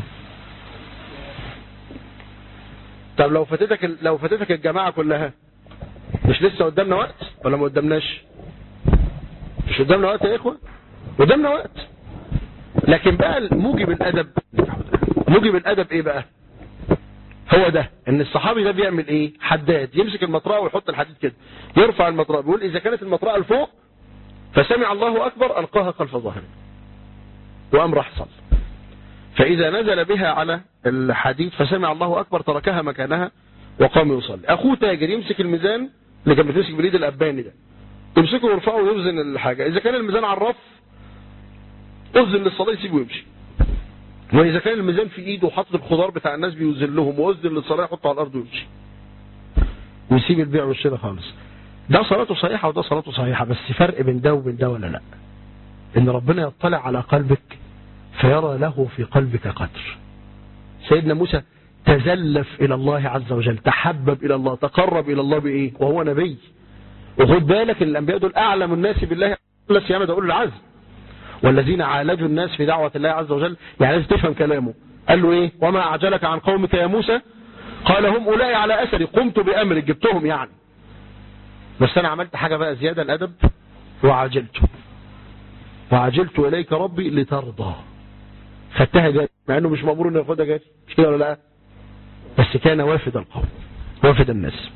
S1: طب لو فاتتك لو فاتتك الجماعة كلها مش لسه قدامنا وقت ولا ما قدامناش مش قدامنا وقت يا اخوة قدامنا وقت لكن بقى موجب الادب موجب الادب ايه بقى هو ده ان الصحابي ده بيعمل ايه حداد يمسك المطرقه ويحط الحديد كده يرفع المطرقه بيقول اذا كانت المطرقه لفوق فسمع الله اكبر القاها خلف ظهره وقام راح صلى فاذا نزل بها على الحديد فسمع الله اكبر تركها مكانها وقام يصلي اخوه تاجر يمسك الميزان اللي كان بتمسك باليد الاباني ده يمسكه ويرفعه ويوزن الحاجه اذا كان الميزان على الرف اذن للصلاه يسيبه ويمشي واذا كان الميزان في ايده وحاطط الخضار بتاع الناس بيوزن لهم ووزن للصلاه يحطه على الارض ويمشي ويسيب البيع والشراء خالص ده صلاته صحيحه وده صلاته صحيحه بس فرق بين ده وبين ده ولا لا ان ربنا يطلع على قلبك فيرى له في قلبك قدر سيدنا موسى تزلف الى الله عز وجل تحبب الى الله تقرب الى الله بايه وهو نبي وخد بالك ان الانبياء دول اعلم الناس بالله لا سيما ده اولو العزم والذين عالجوا الناس في دعوة الله عز وجل يعني لازم تفهم كلامه قال له ايه وما اعجلك عن قومك يا موسى قال هم اولئك على اثري قمت بامرك جبتهم يعني بس انا عملت حاجة بقى زيادة الادب وعجلت وعجلت اليك ربي لترضى خدتها جاري مع انه مش مامور انه ياخدها جاري مش كده ولا لا بس كان وافد القوم وافد الناس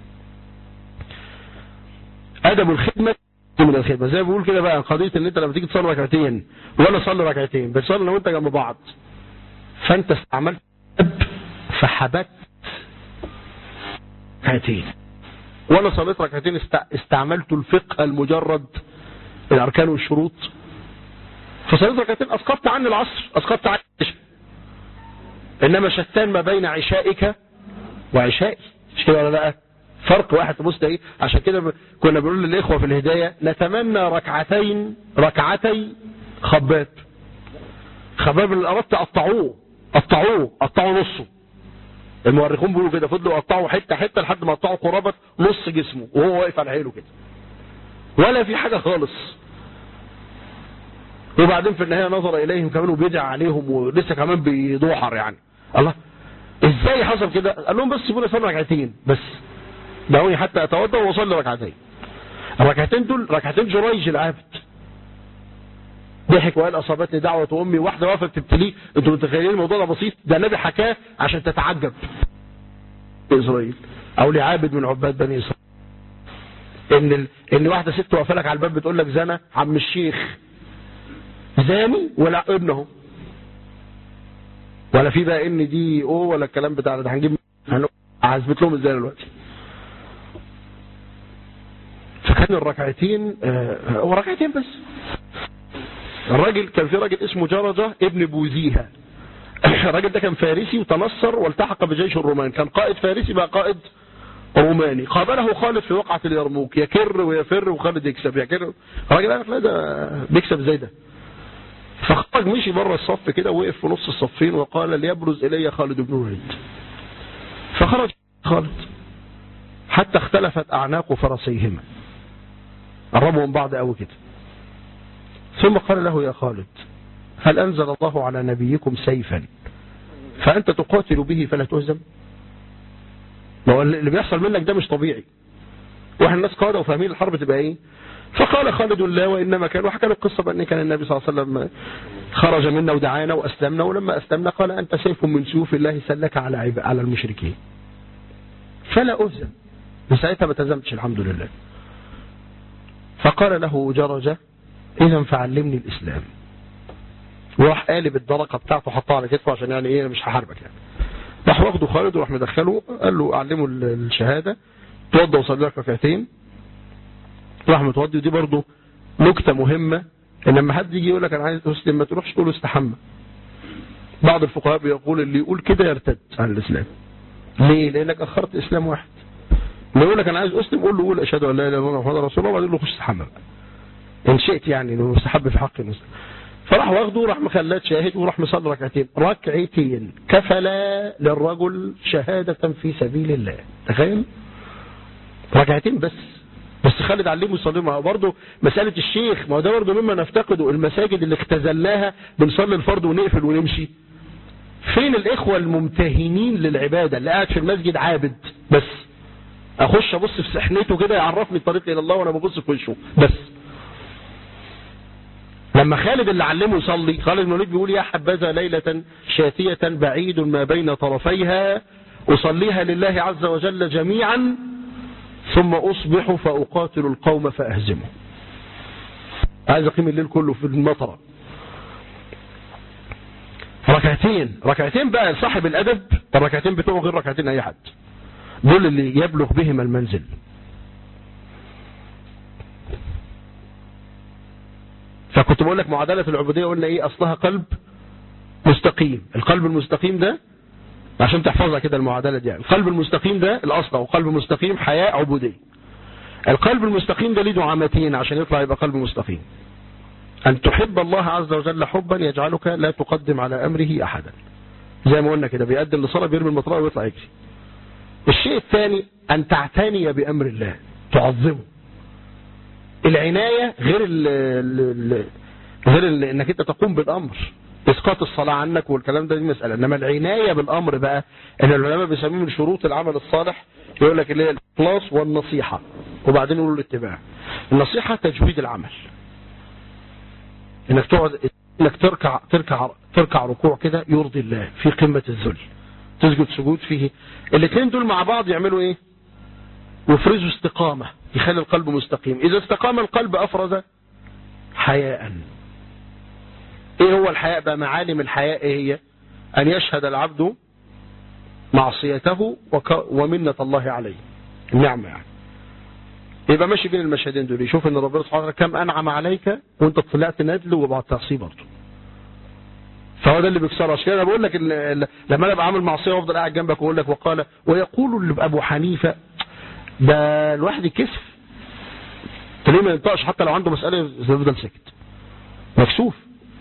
S1: ادب الخدمة من الخدمة زي ما بقول كده بقى قضية ان انت لما تيجي تصلي ركعتين وانا اصلي ركعتين بتصلي لو انت جنب بعض فانت استعملت فحبت ركعتين وانا صليت ركعتين استعملت الفقه المجرد الاركان والشروط فصليت ركعتين اسقطت عني العصر اسقطت عني العشاء انما شتان ما بين عشائك وعشائي مش كده ولا لا فرق واحد تبص ده ايه عشان كده ب- كنا بنقول للاخوه في الهدايه نتمنى ركعتين ركعتي خباب خباب اللي اردت قطعوه قطعوه قطعوا نصه المؤرخون بيقولوا كده فضلوا يقطعوا حته حته لحد ما قطعوا قرابه نص جسمه وهو واقف على حيله كده ولا في حاجه خالص وبعدين في النهايه نظر اليهم كمان وبيدعى عليهم ولسه كمان بيدوحر يعني الله ازاي حصل كده قال لهم بس سيبوني اصلي ركعتين بس دعوني حتى اتوضا واصلي ركعتين الركعتين دول ركعتين جريج العابد ضحك وقال اصابتني دعوه امي واحده وقفت تبتليه انتوا متخيلين الموضوع ده بسيط ده النبي حكاه عشان تتعجب اسرائيل او لعابد من عباد بني اسرائيل ان ال... ان واحده ست واقفه لك على الباب بتقول لك زنا عم الشيخ زاني ولا ابنه ولا في بقى ان دي او ولا الكلام بتاع ده هنجيب هثبت لهم ازاي دلوقتي فكان الركعتين آه، هو ركعتين بس الراجل كان في راجل اسمه جرجة ابن بوزيها الراجل ده كان فارسي وتنصر والتحق بجيش الرومان كان قائد فارسي بقى قائد روماني قابله خالد في وقعة اليرموك يكر ويفر وخالد يكسب يكر الراجل قال لك لا ده بيكسب زي ده فخرج مشي بره الصف كده وقف في نص الصفين وقال ليبرز الي خالد بن الوليد فخرج خالد حتى اختلفت اعناق فرسيهما قربوا من بعض قوي كده ثم قال له يا خالد هل أنزل الله على نبيكم سيفا فأنت تقاتل به فلا تهزم ما هو اللي بيحصل منك ده مش طبيعي واحد الناس قادة وفاهمين الحرب تبقى ايه فقال خالد لا وإنما كان وحكى له القصة بأن كان النبي صلى الله عليه وسلم خرج منا ودعانا وأسلمنا ولما أسلمنا قال أنت سيف من سيوف الله سلك على عب... على المشركين فلا أهزم وساعتها ما تزمتش الحمد لله فقال له جرجة إذا فعلمني الإسلام وراح قالب الدرقة بتاعته حطها على كتفه عشان يعني إيه مش هحاربك يعني راح واخده خالد وراح مدخله قال له أعلمه الشهادة توضى وصلي لك ركعتين راح متوضي ودي برضه نكتة مهمة ان لما حد يجي يقول لك انا عايز اسلم ما تروحش تقول له استحمى بعض الفقهاء بيقول اللي يقول كده يرتد عن الاسلام ليه لانك اخرت اسلام واحد اللي يقول لك انا عايز اسلم قول له قول اشهد ان لا اله الا الله محمد رسول الله وبعدين له خش استحمى بقى ان شئت يعني انه مستحب في حق المسلم فراح واخده وراح مخلاه شاهد وراح مصلي ركعتين ركعتين كفلا للرجل شهادة في سبيل الله تخيل ركعتين بس بس خالد علمه يصلي معه برضه مسألة الشيخ ما هو ده برضه مما نفتقده المساجد اللي اختزلناها بنصلي الفرض ونقفل ونمشي فين الإخوة الممتهنين للعبادة اللي قاعد في المسجد عابد بس أخش أبص في سحنته كده يعرفني الطريق إلى الله وأنا ببص في وشه بس لما خالد اللي علمه يصلي خالد بن الوليد بيقول يا حبذا ليلة شاتية بعيد ما بين طرفيها أصليها لله عز وجل جميعا ثم أصبح فأقاتل القوم فأهزمه عايز أقيم الليل كله في المطرة ركعتين ركعتين بقى صاحب الأدب الركعتين بتوعه غير ركعتين أي حد دول اللي يبلغ بهم المنزل فكنت بقول لك معادلة العبودية قلنا ايه اصلها قلب مستقيم القلب المستقيم ده عشان تحفظها كده المعادلة دي يعني. القلب المستقيم ده الاصل او قلب مستقيم حياة عبودية القلب المستقيم ده ليه دعامتين عشان يطلع يبقى قلب مستقيم ان تحب الله عز وجل حبا يجعلك لا تقدم على امره احدا زي ما قلنا كده بيقدم لصلاة بيرمي المطرقة ويطلع يجري الشيء الثاني ان تعتني بامر الله تعظمه العناية غير ال ال غير ال انك انت تقوم بالامر اسقاط الصلاة عنك والكلام ده دي مسألة انما العناية بالامر بقى ان العلماء بيسموه من شروط العمل الصالح يقول لك اللي هي الاخلاص والنصيحة وبعدين يقولوا الاتباع النصيحة تجويد العمل انك تقعد انك تركع تركع تركع ركوع كده يرضي الله في قمة الذل تسجد سجود فيه الاثنين دول مع بعض يعملوا ايه يفرزوا استقامة يخلي القلب مستقيم إذا استقام القلب أفرز حياء إيه هو الحياء بقى معالم الحياء إيه هي أن يشهد العبد معصيته وك... ومنة الله عليه النعمة يعني يبقى ماشي بين المشهدين دول يشوف ان ربنا سبحانه وتعالى كم انعم عليك وانت طلعت ندل وبعد تعصيه برضه فهو ده اللي بيكسره عشان كده بقول لك لما انا ابقى عامل معصيه وافضل قاعد جنبك واقول لك وقال ويقول ابو حنيفه ده الواحد يكسف تلاقيه ما ينطقش حتى لو عنده مسألة يفضل ساكت مكسوف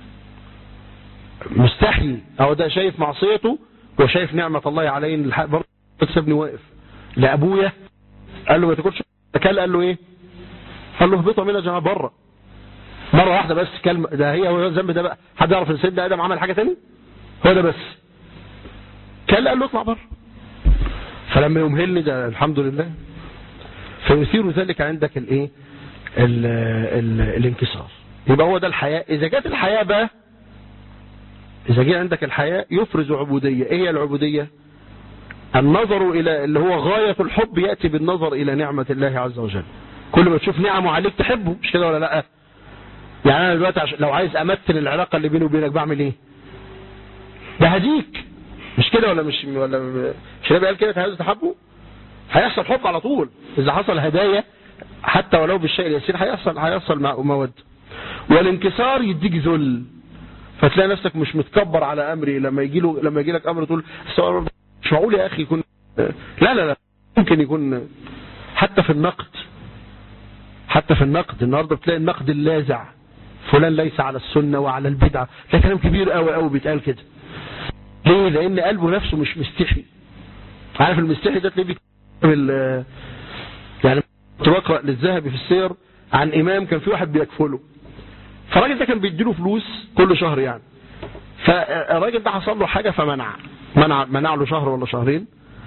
S1: مستحي او ده شايف معصيته وشايف نعمة الله عليه ان الحق برضه سابني واقف لابويا قال له ما تاكلش كل قال له ايه قال له اهبطوا من يا جماعه بره مره واحده بس كلمه ده هي هو الذنب ده بقى حد يعرف ان سيدنا ادم عمل حاجه ثاني هو ده بس كل قال له اطلع بره فلما يمهلني ده الحمد لله فيثير ذلك عندك الايه ال ال الانكسار يبقى هو ده الحياة اذا جت الحياة بقى اذا جه عندك الحياة يفرز عبودية ايه هي العبودية النظر الى اللي هو غاية الحب يأتي بالنظر الى نعمة الله عز وجل كل ما تشوف نعمه عليك تحبه مش كده ولا لا يعني انا دلوقتي عشان لو عايز امثل العلاقة اللي بيني وبينك بعمل ايه ده هديك مش كده ولا مش ولا مش النبي قال كده تعالوا تحبوا هيحصل حب على طول اذا حصل هدايا حتى ولو بالشيء اليسير هيحصل هيحصل مودة والانكسار يديك ذل فتلاقي نفسك مش متكبر على امري لما يجي له لما يجي لك امر تقول مش معقول يا اخي يكون لا لا لا ممكن يكون حتى في النقد حتى في النقد النهارده بتلاقي النقد اللاذع فلان ليس على السنة وعلى البدعة ده كلام كبير قوي قوي بيتقال كده ليه لان قلبه نفسه مش مستحي عارف المستحي ده تلاقيه بال يعني كنت بقرا للذهبي في السير عن امام كان في واحد بيكفله فالراجل ده كان بيديله فلوس كل شهر يعني فالراجل ده حصل له حاجه فمنع منع منع له شهر ولا شهرين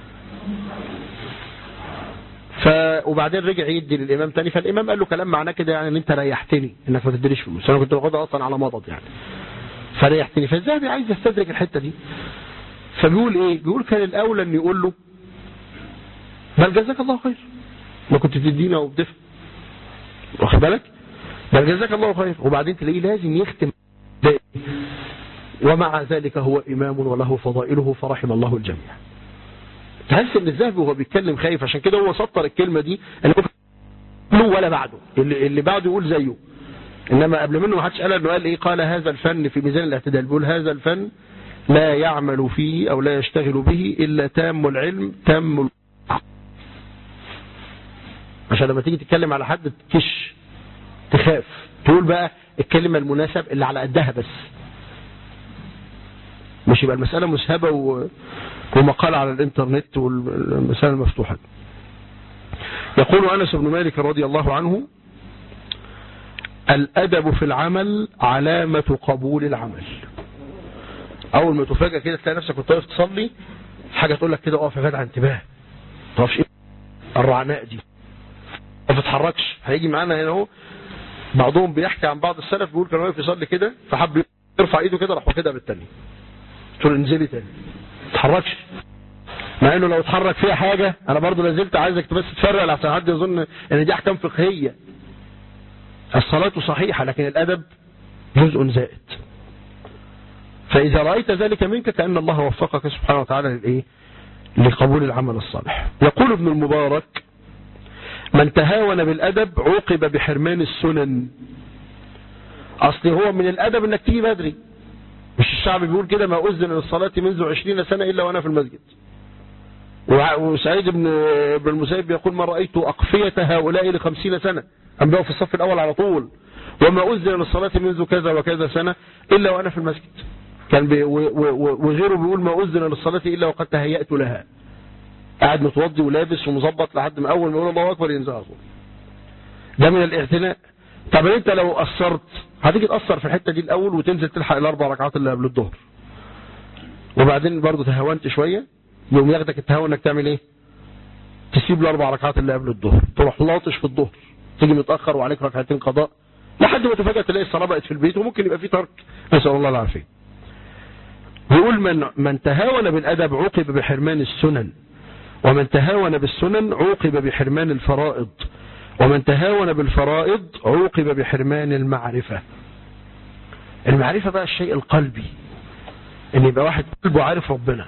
S1: ف وبعدين رجع يدي للامام تاني فالامام قال له كلام معناه كده يعني ان انت ريحتني انك ما تديليش فلوس انا كنت باخدها اصلا على مضض يعني فريحتني فالذهبي عايز يستدرك الحته دي فبيقول ايه بيقول كان الاولى ان يقول له بل جزاك الله خير ما كنت بتدينا وبتفهم واخد بالك بل جزاك الله خير وبعدين تلاقيه لازم يختم ومع ذلك هو إمام وله فضائله فرحم الله الجميع تحس ان الذهبي وهو بيتكلم خايف عشان كده هو سطر الكلمة دي اللي له ولا بعده اللي, اللي بعده يقول زيه انما قبل منه ما حدش قال انه قال ايه قال هذا الفن في ميزان الاعتدال بيقول هذا الفن لا يعمل فيه او لا يشتغل به الا تام العلم تام عشان لما تيجي تتكلم على حد تكش تخاف تقول بقى الكلمة المناسب اللي على قدها بس مش يبقى المسألة مسهبة و... ومقال على الانترنت والمسألة المفتوحة يقول أنس بن مالك رضي الله عنه الأدب في العمل علامة قبول العمل أول ما تفاجأ كده تلاقي نفسك كنت واقف تصلي حاجة تقول لك كده اقف يا جدع انتباه تعرفش ايه الرعناء دي ما تتحركش هيجي معانا هنا اهو بعضهم بيحكي عن بعض السلف بيقول كان واقف يصلي كده فحب يرفع ايده كده راح واخدها بالتاني تقول انزلي تاني ما تتحركش مع انه لو اتحرك فيها حاجة انا برضو لازلت عايزك بس تفرق لحسن حد يظن ان دي احكام فقهية الصلاة صحيحة لكن الادب جزء زائد فاذا رأيت ذلك منك كأن الله وفقك سبحانه وتعالى للايه لقبول العمل الصالح يقول ابن المبارك من تهاون بالأدب عوقب بحرمان السنن أصل هو من الأدب أنك تيجي بدري مش الشعب بيقول كده ما أذن للصلاة منذ عشرين سنة إلا وأنا في المسجد وسعيد بن بن المسيب بيقول ما رأيت أقفية هؤلاء لخمسين سنة أنبياء في الصف الأول على طول وما أذن للصلاة منذ كذا وكذا سنة إلا وأنا في المسجد كان بي وغيره بيقول ما أذن للصلاة إلا وقد تهيأت لها قاعد متوضي ولابس ومظبط لحد ما اول ما يقول الله اكبر ينزل على طول ده من الاعتناء طب انت لو قصرت هتيجي تاثر في الحته دي الاول وتنزل تلحق الاربع ركعات اللي قبل الظهر وبعدين برضه تهاونت شويه يوم ياخدك التهاون انك تعمل ايه تسيب الاربع ركعات اللي قبل الظهر تروح لاطش في الظهر تيجي متاخر وعليك ركعتين قضاء لحد ما تفاجئ تلاقي الصلاه بقت في البيت وممكن يبقى في ترك نسال الله العافيه بيقول من من تهاون بالادب عوقب بحرمان السنن ومن تهاون بالسنن عوقب بحرمان الفرائض ومن تهاون بالفرائض عوقب بحرمان المعرفة المعرفة بقى الشيء القلبي ان يبقى واحد قلبه عارف ربنا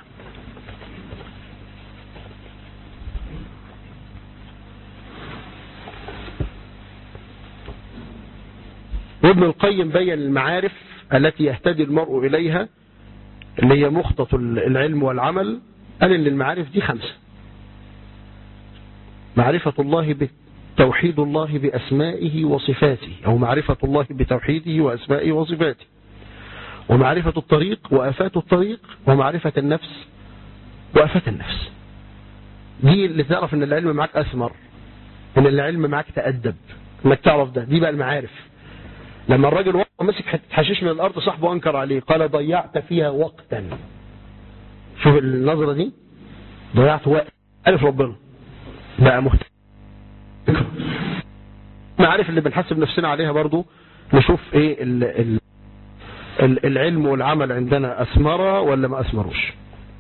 S1: وابن القيم بين المعارف التي يهتدي المرء إليها اللي هي مخطط العلم والعمل قال ان المعارف دي خمسة معرفة الله توحيد الله بأسمائه وصفاته أو معرفة الله بتوحيده وأسمائه وصفاته ومعرفة الطريق وآفات الطريق ومعرفة النفس وآفات النفس دي اللي تعرف ان العلم معاك أثمر ان العلم معاك تأدب انك تعرف ده دي بقى المعارف لما الراجل وقع مسك حشيش من الأرض صاحبه أنكر عليه قال ضيعت فيها وقتا شوف النظرة دي ضيعت وقت ألف ربنا بقى مهتم معارف اللي بنحسب نفسنا عليها برضو نشوف ايه ال ال العلم والعمل عندنا أثمر ولا ما أثمروش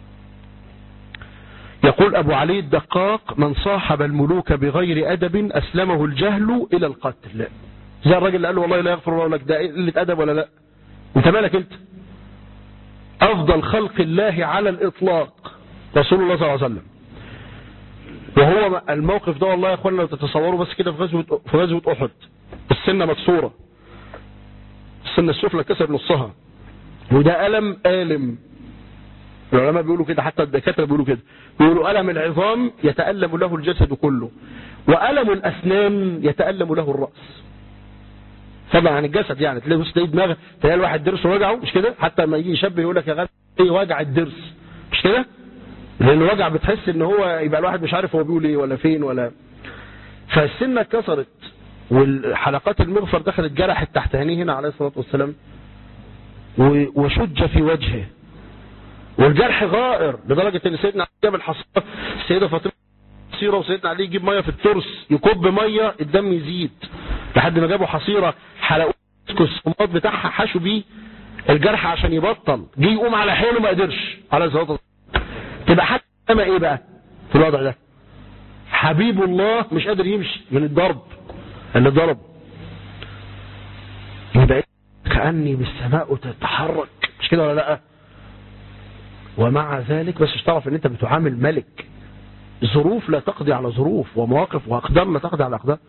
S1: يقول أبو علي الدقاق من صاحب الملوك بغير أدب أسلمه الجهل إلى القتل زي الراجل اللي قال له والله لا يغفر الله لك ده قلة أدب ولا لا انت مالك انت أفضل خلق الله على الإطلاق رسول الله صلى الله عليه وسلم وهو الموقف ده والله يا اخوانا لو تتصوروا بس كده في غزوة في غزوة أحد السنة مكسورة السنة السفلى كسر نصها وده ألم آلم العلماء بيقولوا كده حتى الدكاترة بيقولوا كده بيقولوا ألم العظام يتألم له الجسد كله وألم الأسنان يتألم له الرأس طبعا عن الجسد يعني تلاقي بص تلاقي دماغه تلاقي الواحد درسه وجعه مش كده حتى لما يجي يشبه يقول لك يا غالي ايه وجع الدرس مش كده لان الوجع بتحس ان هو يبقى الواحد مش عارف هو بيقول ايه ولا فين ولا فالسنه اتكسرت والحلقات المغفر دخلت جرحت تحت عينيه هنا عليه الصلاه والسلام وشج في وجهه والجرح غائر لدرجه ان سيدنا علي جاب الحصيره السيده فاطمه حصيره وسيدنا علي يجيب ميه في الترس يكب ميه الدم يزيد لحد ما جابوا حصيره حلقوا الصمات بتاعها حشوا بيه الجرح عشان يبطل جه يقوم على حيله ما قدرش على الصلاه والسلام تبقى حتى ما ايه بقى في الوضع ده حبيب الله مش قادر يمشي من الضرب اللي ضرب يبقى كأني بالسماء تتحرك مش كده ولا لا ومع ذلك بس مش تعرف ان انت بتعامل ملك ظروف لا تقضي على ظروف ومواقف واقدام لا تقضي على اقدام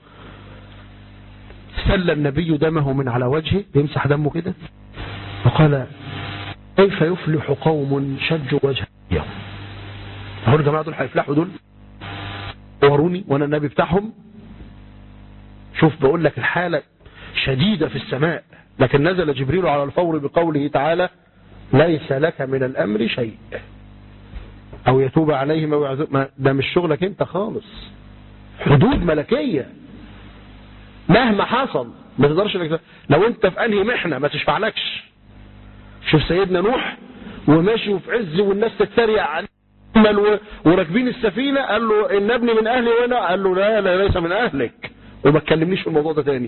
S1: سل النبي دمه من على وجهه بيمسح دمه كده وقال كيف يفلح قوم شجوا وجه يوم هقول يا جماعه دول هيفلحوا دول وروني وانا النبي بتاعهم شوف بقول لك الحاله شديده في السماء لكن نزل جبريل على الفور بقوله تعالى ليس لك من الامر شيء او يتوب عليهم او يعذب ده مش شغلك انت خالص حدود ملكيه مهما حصل ما تقدرش انك لو انت في انهي محنه ما تشفعلكش شوف سيدنا نوح وماشي وفي عز والناس تتريق عليه وراكبين السفينه قال له ان ابني من اهلي وانا قال له لا لا ليس من اهلك وما تكلمنيش في الموضوع ده تاني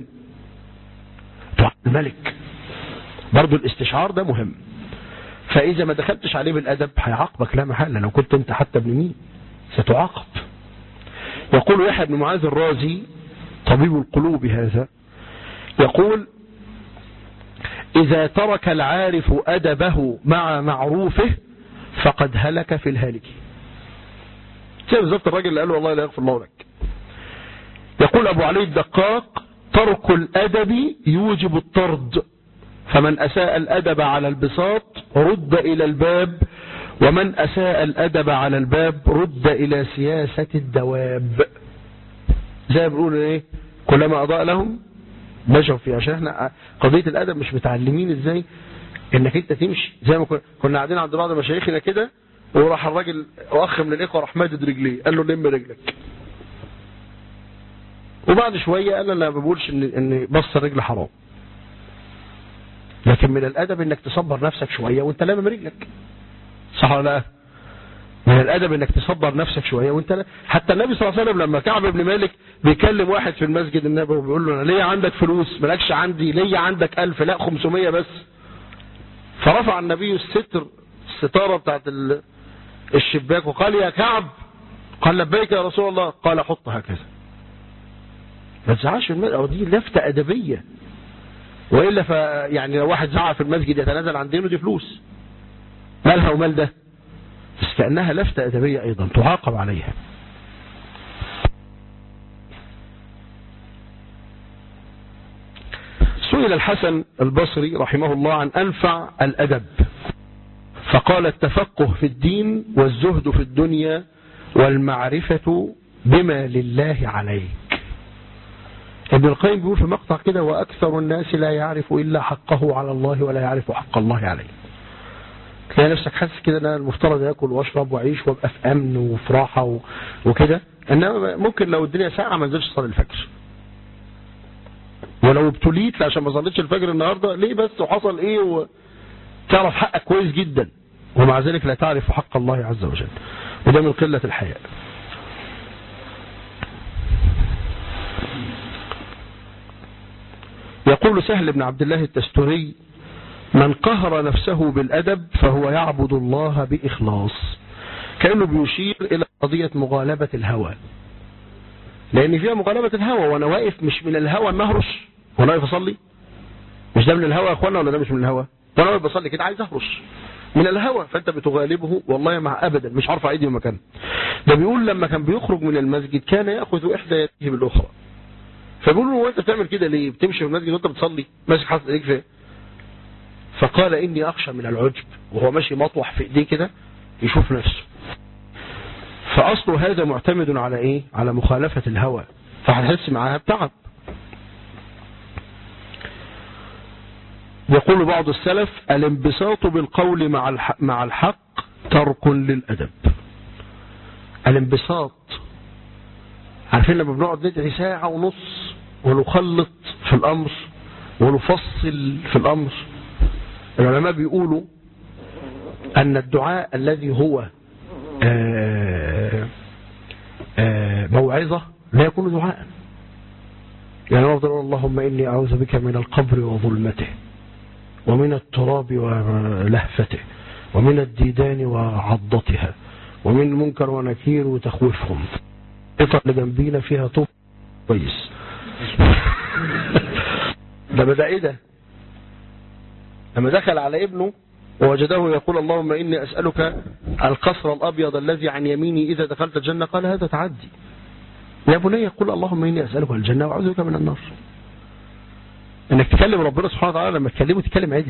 S1: الملك برضو الاستشعار ده مهم فاذا ما دخلتش عليه بالادب هيعاقبك لا محاله لو كنت انت حتى ابن مين ستعاقب يقول يحيى بن معاذ الرازي طبيب القلوب هذا يقول إذا ترك العارف أدبه مع معروفه فقد هلك في الهالك زي بالظبط الراجل اللي قال له والله لا يغفر الله لك يقول أبو علي الدقاق ترك الأدب يوجب الطرد فمن أساء الأدب على البساط رد إلى الباب ومن أساء الأدب على الباب رد إلى سياسة الدواب زي ما بيقولوا ايه كلما أضاء لهم مشوا فيه عشان احنا قضية الأدب مش متعلمين ازاي انك انت تمشي زي ما كنا قاعدين عند بعض مشايخنا كده وراح الراجل واخ من الاخوه راح مادد رجليه قال له لم رجلك وبعد شويه قال انا ما بقولش ان ان بص الرجل حرام لكن من الادب انك تصبر نفسك شويه وانت لامم رجلك صح ولا لا من الادب انك تصبر نفسك شويه وانت لا. حتى النبي صلى الله عليه وسلم لما كعب بن مالك بيكلم واحد في المسجد النبوي وبيقول له انا ليا عندك فلوس مالكش عندي ليا عندك ألف لا 500 بس فرفع النبي الستر الستاره بتاعت الشباك وقال يا كعب قال لبيك يا رسول الله قال حط هكذا ما تزعلش المسجد دي لفته ادبيه والا ف يعني لو واحد زعق في المسجد يتنازل عن دينه دي فلوس مالها ومال ده بس كأنها لفتة أدبية أيضا تعاقب عليها سئل الحسن البصري رحمه الله عن أنفع الأدب فقال التفقه في الدين والزهد في الدنيا والمعرفة بما لله عليك ابن القيم بيقول في مقطع كده وأكثر الناس لا يعرف إلا حقه على الله ولا يعرف حق الله عليه تلاقي نفسك حاسس كده ان انا المفترض اكل واشرب واعيش وابقى في امن وفي راحه و- وكده انما ممكن لو الدنيا ساعه ما انزلش اصلي الفجر ولو ابتليت عشان ما صليتش الفجر النهارده ليه بس وحصل ايه و... تعرف حقك كويس جدا ومع ذلك لا تعرف حق الله عز وجل وده من قله الحياء يقول سهل بن عبد الله التستري من قهر نفسه بالأدب فهو يعبد الله بإخلاص كأنه بيشير إلى قضية مغالبة الهوى لأن فيها مغالبة الهوى وأنا واقف مش من الهوى نهرش وأنا واقف أصلي مش ده من الهوى يا أخوانا ولا ده مش من الهوى وأنا واقف بصلي كده عايز أهرش من الهوى فأنت بتغالبه والله مع أبدا مش عارف أيدي مكان ده بيقول لما كان بيخرج من المسجد كان يأخذ إحدى يديه بالأخرى فبيقول له هو أنت بتعمل كده ليه بتمشي في المسجد وأنت بتصلي ماسك حاسس إيديك في فقال إني أخشى من العجب وهو ماشي مطوح في إيديه كده يشوف نفسه فأصل هذا معتمد على إيه على مخالفة الهوى فهتحس معاها بتعب يقول بعض السلف الانبساط بالقول مع الحق, مع الحق ترك للأدب الانبساط عارفين لما بنقعد ندعي ساعة ونص ونخلط في الأمر ونفصل في الأمر العلماء بيقولوا أن الدعاء الذي هو آه، آه، موعظة لا يكون دعاء يعني أفضل أقول اللهم إني أعوذ بك من القبر وظلمته ومن التراب ولهفته ومن الديدان وعضتها ومن منكر ونكير وتخويفهم القطع اللي جنبينا فيها طوب كويس ده بدا ايه ده لما دخل على ابنه ووجده يقول اللهم إني أسألك القصر الأبيض الذي عن يميني إذا دخلت الجنة قال هذا تعدي يا بني يقول اللهم إني أسألك الجنة وأعوذ بك من النار انك تكلم ربنا سبحانه وتعالى لما تكلمه تتكلم عدل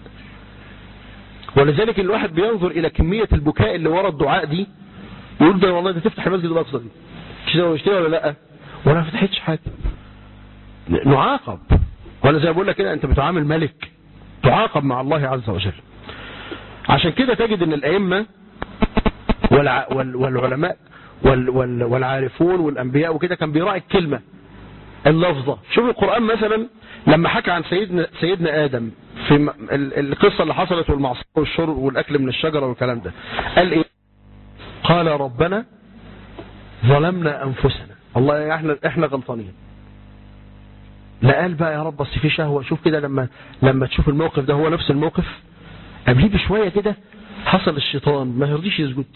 S1: ولذلك الواحد بينظر الى كمية البكاء اللي ورا الدعاء دي يقول ده والله ده تفتح المسجد الاقصى دي كده واشتري ولا لا ولا ما فتحتش حاجه نعاقب ولا زي ما بقول لك كده انت بتعامل ملك تعاقب مع الله عز وجل عشان كده تجد ان الائمه والع... وال... والعلماء وال... وال... والعارفون والانبياء وكده كان بيراعي الكلمه اللفظه شوف القران مثلا لما حكى عن سيدنا سيدنا ادم في م- ال- القصه اللي حصلت والمعصيه والشرب والاكل من الشجره والكلام ده قال ايه قال ربنا ظلمنا انفسنا الله احنا احنا غلطانين لا قال بقى يا رب بس في شهوه شوف كده لما لما تشوف الموقف ده هو نفس الموقف قبليه بشويه كده حصل الشيطان ما يرضيش يسجد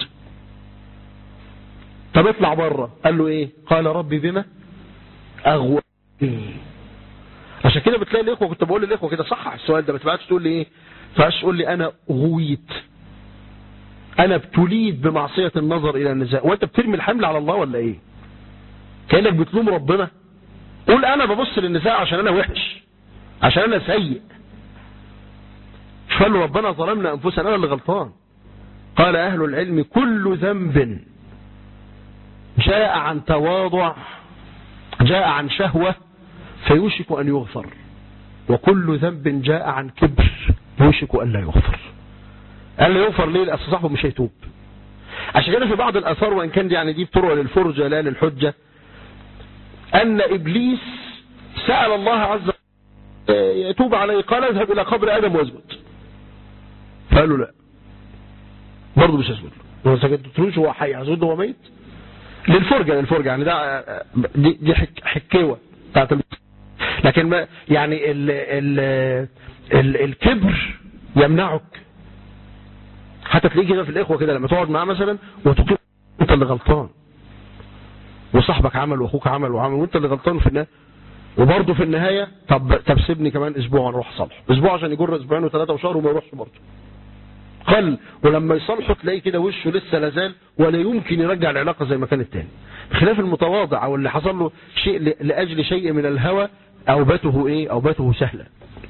S1: طب اطلع بره قال له ايه قال ربي بما اغواني عشان كده بتلاقي الاخوه كنت بقول للاخوه كده صحح السؤال ده ما تبقاش تقول لي ايه ما تبقاش تقول لي انا غويت انا ابتليت بمعصيه النظر الى النساء وانت بترمي الحمل على الله ولا ايه كانك بتلوم ربنا قول انا ببص للنساء عشان انا وحش عشان انا سيء قال له ربنا ظلمنا انفسنا انا اللي غلطان قال اهل العلم كل ذنب جاء عن تواضع جاء عن شهوة فيوشك أن يغفر وكل ذنب جاء عن كبر يوشك أن لا يغفر قال لا يغفر ليه لأن صاحبه مش هيتوب عشان كده في بعض الآثار وإن كان دي يعني دي بطرق للفرجة لا للحجة أن إبليس سأل الله عز وجل يتوب عليه قال اذهب إلى قبر آدم واسجد فقال له لا برضه مش هسجد له هو سجدتلوش هو حي هسجد هو ميت للفرجة للفرجة يعني ده دي, دي حك حكاوة بتاعت ال... لكن ما يعني ال ال ال الكبر يمنعك حتى تلاقيه كده في الاخوه كده لما تقعد معاه مثلا وتقول انت اللي غلطان وصاحبك عمل واخوك عمل وعمل وانت اللي غلطان في النهايه وبرضه في النهايه طب طب سيبني كمان اسبوع نروح صالح اسبوع عشان يجر اسبوعين وثلاثه وشهر وما يروحش برضه قل ولما يصالحه تلاقيه كده وشه لسه لازال ولا يمكن يرجع العلاقه زي ما كانت تاني بخلاف المتواضع او اللي حصل له شيء لاجل شيء من الهوى اوبته ايه اوبته سهله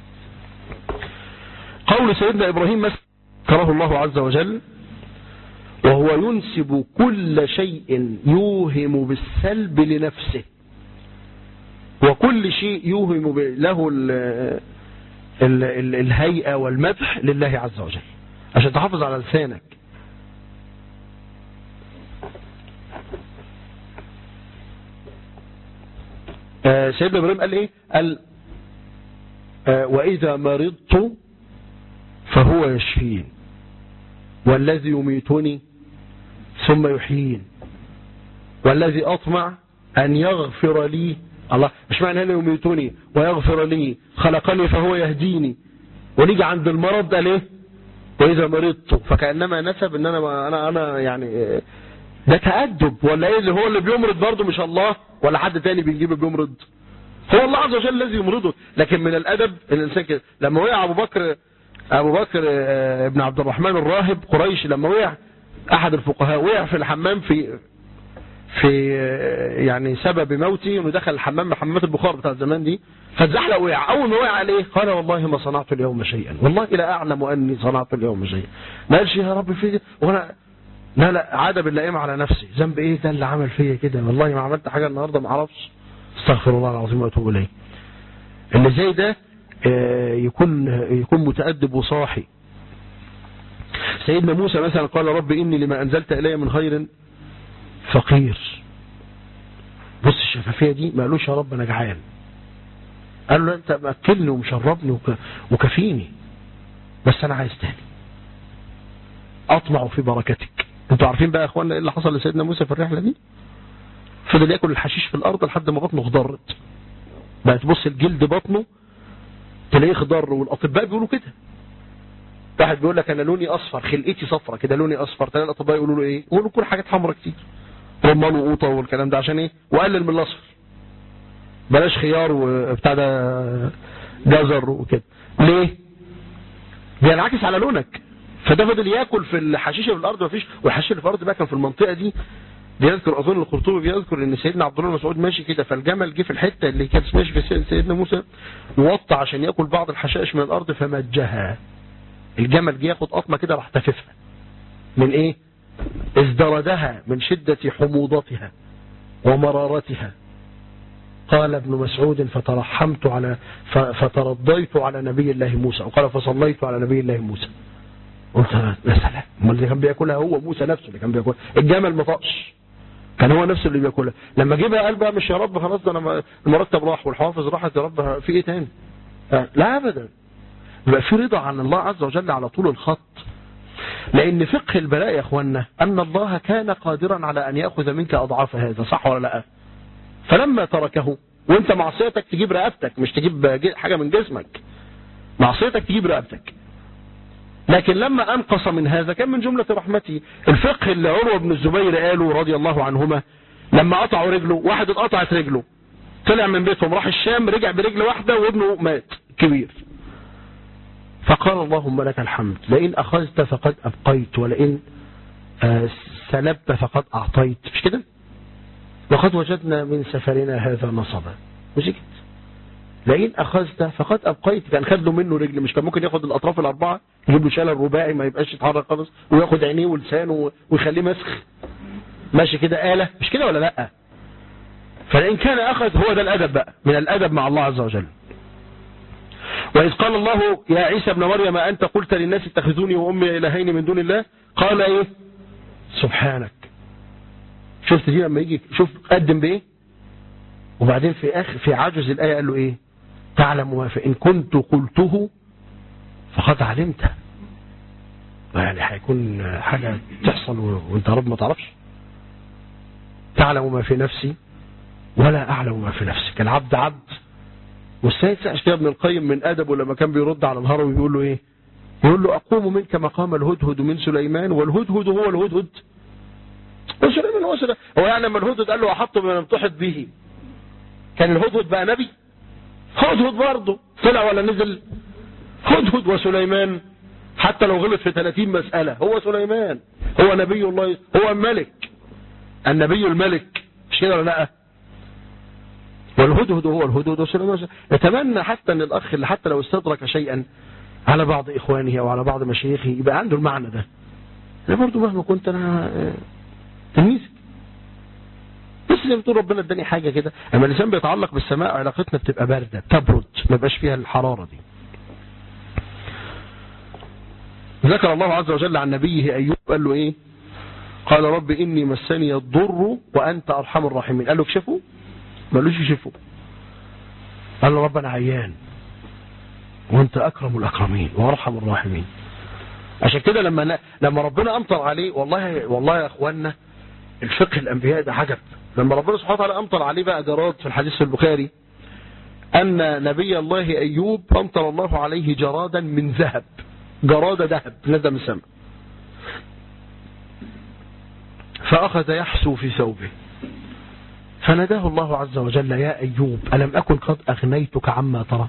S1: قول سيدنا ابراهيم ذكره الله عز وجل وهو ينسب كل شيء يوهم بالسلب لنفسه وكل شيء يوهم له ال ال ال الهيئة والمدح لله عز وجل عشان تحافظ على لسانك آه سيدنا ابراهيم قال ايه قال آه واذا مرضت فهو يشفين والذي يميتني ثم يحيين والذي اطمع ان يغفر لي الله مش معنى انه يميتني ويغفر لي خلقني فهو يهديني ونيجي عند المرض قال ايه واذا مرضت فكانما نسب ان انا انا انا يعني ده تأدب ولا ايه اللي هو اللي بيمرض برضه مش الله ولا حد تاني بيجيبه بيمرض هو الله عز وجل الذي يمرضه لكن من الادب الانسان كده لما وقع ابو بكر ابو بكر ابن عبد الرحمن الراهب قريش لما وقع احد الفقهاء وقع في الحمام في في يعني سبب موتي انه دخل الحمام من حمامات البخار بتاع زمان دي فاتزحلق وقع اول ما وقع عليه قال والله ما صنعت اليوم شيئا والله لا اعلم اني صنعت اليوم شيئا ما قالش يا رب في وانا لا لا عاد باللئيم على نفسي ذنب ايه ده اللي عمل فيا كده والله ما عملت حاجه النهارده ما اعرفش استغفر الله العظيم واتوب اليه اللي زي ده يكون يكون متأدب وصاحي سيدنا موسى مثلا قال رب إني لما أنزلت إلي من خير فقير بص الشفافية دي ما قالوش يا رب أنا جعان قال له أنت مأكلني ومشربني وكفيني بس أنا عايز تاني أطمع في بركتك انتوا عارفين بقى يا اخوانا ايه اللي حصل لسيدنا موسى في الرحلة دي فضل ياكل الحشيش في الارض لحد ما بطنه خضرت بقت تبص الجلد بطنه تلاقيه خضر والاطباء بيقولوا كده واحد بيقول لك انا لوني اصفر خلقتي صفرة كده لوني اصفر تلاقي الاطباء يقولوا له ايه يقولوا كل حاجات حمراء كتير رمان وقوطه والكلام ده عشان ايه وقلل من الاصفر بلاش خيار وبتاع ده جزر وكده ليه بينعكس على لونك فده فضل ياكل في الحشيشه في الارض مفيش والحشيشه اللي في الارض بقى كان في المنطقه دي بيذكر اظن القرطبي بيذكر ان سيدنا عبد الله مسعود ماشي كده فالجمل جه في الحته اللي كانت ماشي في سيدنا موسى ووطى عشان ياكل بعض الحشائش من الارض فمجها الجمل جه ياخد قطمه كده راح تففها من ايه ازدردها من شده حموضتها ومرارتها قال ابن مسعود فترحمت على فترضيت على نبي الله موسى وقال فصليت على نبي الله موسى قلت يا سلام امال اللي كان بياكلها هو موسى نفسه اللي كان بياكلها الجمل ما طقش كان هو نفسه اللي بياكلها لما جه بقى قال بقى مش يا رب خلاص ده انا المرتب راح والحوافز راحت يا رب في ايه تاني لا ابدا يبقى في رضا عن الله عز وجل على طول الخط لان فقه البلاء يا اخوانا ان الله كان قادرا على ان ياخذ منك اضعاف هذا صح ولا لا فلما تركه وانت معصيتك تجيب رقبتك مش تجيب حاجه من جسمك معصيتك تجيب رقبتك لكن لما أنقص من هذا كان من جملة رحمته الفقه اللي عروة بن الزبير قالوا رضي الله عنهما لما قطعوا رجله واحد اتقطعت رجله طلع من بيتهم راح الشام رجع برجل واحدة وابنه مات كبير فقال اللهم لك الحمد لئن أخذت فقد أبقيت ولئن سلبت فقد أعطيت مش كده وقد وجدنا من سفرنا هذا نصبا مش كده لئن أخذت فقد أبقيت كان خد له منه رجل مش كان ممكن ياخد الأطراف الأربعة يجيب له شلل رباعي ما يبقاش يتحرك خالص وياخد عينيه ولسانه ويخليه مسخ ماشي كده آلة مش كده ولا لأ فإن كان أخذ هو ده الأدب بقى من الأدب مع الله عز وجل وإذ قال الله يا عيسى ابن مريم أنت قلت للناس اتخذوني وأمي إلهين من دون الله قال إيه سبحانك شفت دي لما يجي شوف قدم بإيه وبعدين في آخر في عجز الآية قال له إيه تعلم ما فإن كنت قلته فقد علمت يعني هيكون حاجة تحصل وانت رب ما تعرفش تعلم ما في نفسي ولا أعلم ما في نفسك العبد عبد والسيد سأشت ابن القيم من أدبه لما كان بيرد على الهروي بيقول له إيه يقول له أقوم منك مقام الهدهد من سليمان والهدهد هو الهدهد وسليمان هو سليمان هو يعني لما الهدهد قال له أحط بما لم تحط به كان الهدهد بقى نبي هدهد برضه طلع ولا نزل هدهد وسليمان حتى لو غلط في 30 مسألة هو سليمان هو نبي الله هو الملك النبي الملك مش كده ولا لا والهدهد هو الهدهد وسليمان نتمنى حتى ان الاخ اللي حتى لو استدرك شيئا على بعض اخوانه او على بعض مشايخه يبقى عنده المعنى ده انا برضه مهما كنت انا آه، تلميذك بس زي ما بتقول ربنا اداني حاجه كده اما الانسان بيتعلق بالسماء علاقتنا بتبقى بارده تبرد ما يبقاش فيها الحراره دي ذكر الله عز وجل عن نبيه ايوب قال له ايه قال رب اني مسني الضر وانت ارحم الراحمين قال له اكشفه ما قالوش يشفه قال له رب انا عيان وانت اكرم الاكرمين وارحم الراحمين عشان كده لما ن... لما ربنا امطر عليه والله والله يا اخوانا الفقه الانبياء ده عجب لما ربنا سبحانه وتعالى امطر عليه بقى جراد في الحديث في البخاري ان نبي الله ايوب امطر الله عليه جرادا من ذهب جراد ذهب نزل من السماء فاخذ يحسو في ثوبه فناداه الله عز وجل يا ايوب الم اكن قد اغنيتك عما ترى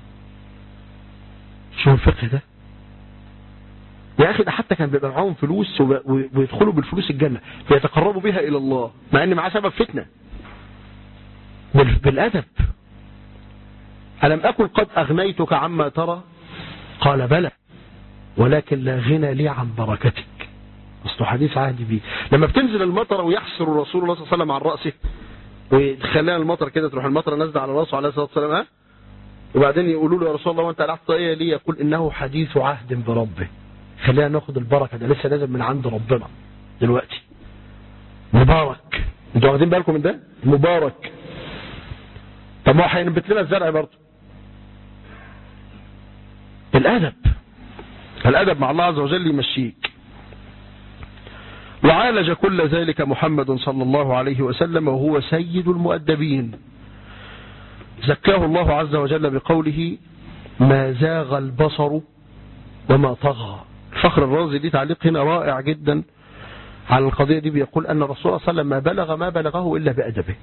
S1: شو الفقه ده يا اخي ده حتى كان بيبقى معاهم فلوس وب- ويدخلوا بالفلوس الجنه فيتقربوا بها الى الله مع ان معاه سبب فتنه بال- بالادب الم اكن قد اغنيتك عما ترى قال بلى ولكن لا غنى لي عن بركتك اصله حديث عهدي بيه لما بتنزل المطر ويحسر رسول الله صلى الله عليه وسلم عن راسه ويخلينا المطر كده تروح المطر نازله على راسه عليه الصلاه والسلام ها وبعدين يقولوا له يا رسول الله وانت قلعت طاقيه ليه يقول انه حديث عهد بربه خلينا ناخد البركه ده لسه نازل من عند ربنا دلوقتي مبارك انتوا واخدين بالكم من ده مبارك طب ما هو هينبت لنا الزرع برضه الادب الادب مع الله عز وجل يمشيك وعالج كل ذلك محمد صلى الله عليه وسلم وهو سيد المؤدبين زكاه الله عز وجل بقوله ما زاغ البصر وما طغى الفخر الرازي دي تعليق هنا رائع جدا على القضية دي بيقول أن الرسول صلى الله عليه وسلم ما بلغ ما بلغه إلا بأدبه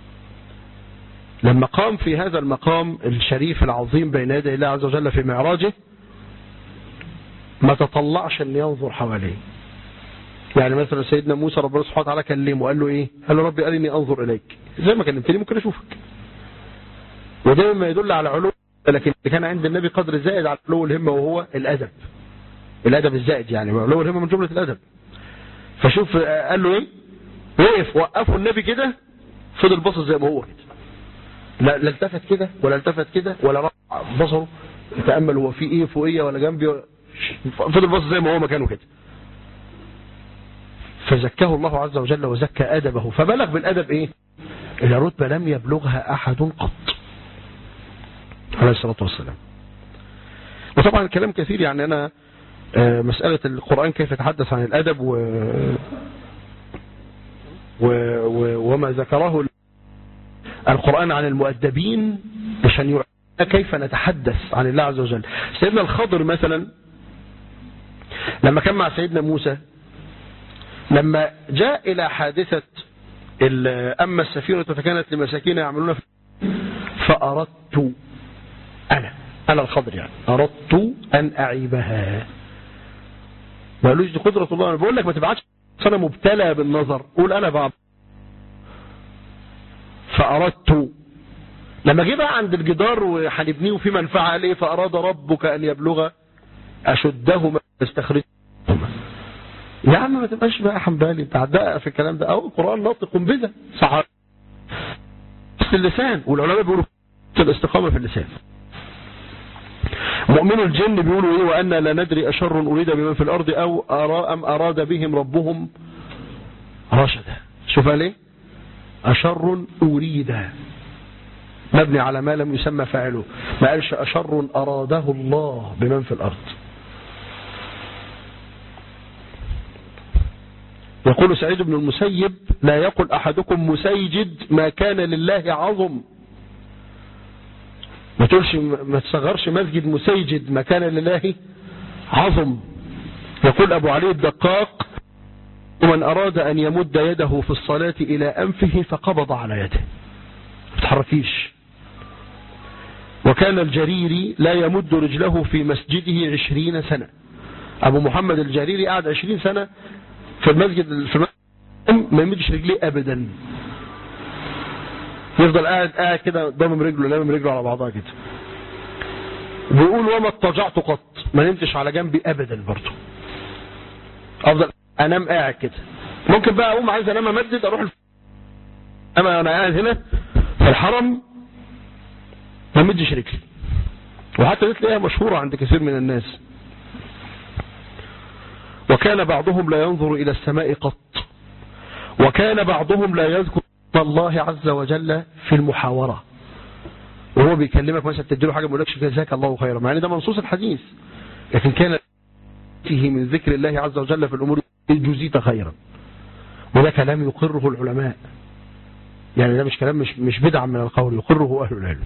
S1: لما قام في هذا المقام الشريف العظيم بين يدي الله عز وجل في معراجه ما تطلعش أن ينظر حواليه يعني مثلا سيدنا موسى ربنا سبحانه وتعالى كلمه وقال له ايه قال له ربي أرني أنظر إليك زي ما كلمتني ممكن أشوفك وده ما يدل على علو لكن كان عند النبي قدر زائد على علو الهمة وهو الأدب الأدب الزائد يعني علو الهمة من جملة الأدب فشوف آه، قال له ايه وقف وقفوا النبي كده فضل باصص زي ما هو كده لا لا التفت كده ولا التفت كده ولا رفع بصره يتامل هو في ايه فوقيه ولا جنبي ولا- فضل باصص زي ما هو مكانه كده فزكاه الله عز وجل وزكى ادبه فبلغ بالادب ايه الى رتبه لم يبلغها احد قط عليه الصلاه والسلام وطبعا الكلام كثير يعني انا آه، مسألة القرآن كيف يتحدث عن الأدب و... و... و... وما ذكره القرآن عن المؤدبين عشان يعلمنا كيف نتحدث عن الله عز وجل سيدنا الخضر مثلا لما كان مع سيدنا موسى لما جاء إلى حادثة ال- أما السفينة فكانت لمساكين يعملون في فأردت أنا أنا الخضر يعني أردت أن أعيبها ما قالوش دي قدرة الله أنا بقول لك ما تبعتش أنا مبتلى بالنظر قول أنا بعض فأردت لما جه بقى عند الجدار وهنبنيه في منفعة قال ايه فأراد ربك أن يبلغ أشدهما يستخرجهما يا عم ما تبقاش بقى حنبالي انت هتدقق في الكلام ده أو القرآن ناطق بذا صح بس اللسان والعلماء بيقولوا الاستقامة في اللسان مؤمن الجن بيقولوا ايه وأن لا ندري أشر أريد بمن في الأرض أو أرى أم أراد بهم ربهم رشدا شوف قال ايه أشر أريد مبني على ما لم يسمى فاعله ما قالش أشر أراده الله بمن في الأرض يقول سعيد بن المسيب لا يقل أحدكم مسيجد ما كان لله عظم ما تقولش ما تصغرش مسجد مسيجد ما كان لله عظم يقول أبو علي الدقاق ومن أراد أن يمد يده في الصلاة إلى أنفه فقبض على يده ما تحركيش وكان الجريري لا يمد رجله في مسجده عشرين سنة أبو محمد الجريري قعد عشرين سنة في المسجد في المسجد ما يمدش رجليه أبدا يفضل قاعد قاعد كده ضامم رجله لامم رجله على بعضها كده بيقول وما اضطجعت قط ما نمتش على جنبي أبدا برضه أفضل انام قاعد كده ممكن بقى اقوم عايز انام امدد اروح الف... اما انا قاعد هنا في الحرم ما مدش رجلي وحتى دي تلاقيها مشهورة عند كثير من الناس وكان بعضهم لا ينظر إلى السماء قط وكان بعضهم لا يذكر الله عز وجل في المحاورة وهو بيكلمك مثلا تديله حاجة ما يقولكش جزاك الله خيرا مع ان ده منصوص الحديث لكن كان فيه من ذكر الله عز وجل في الأمور جزيت خيرا وده كلام يقره العلماء يعني ده مش كلام مش مش بدعا من القول يقره أهل العلم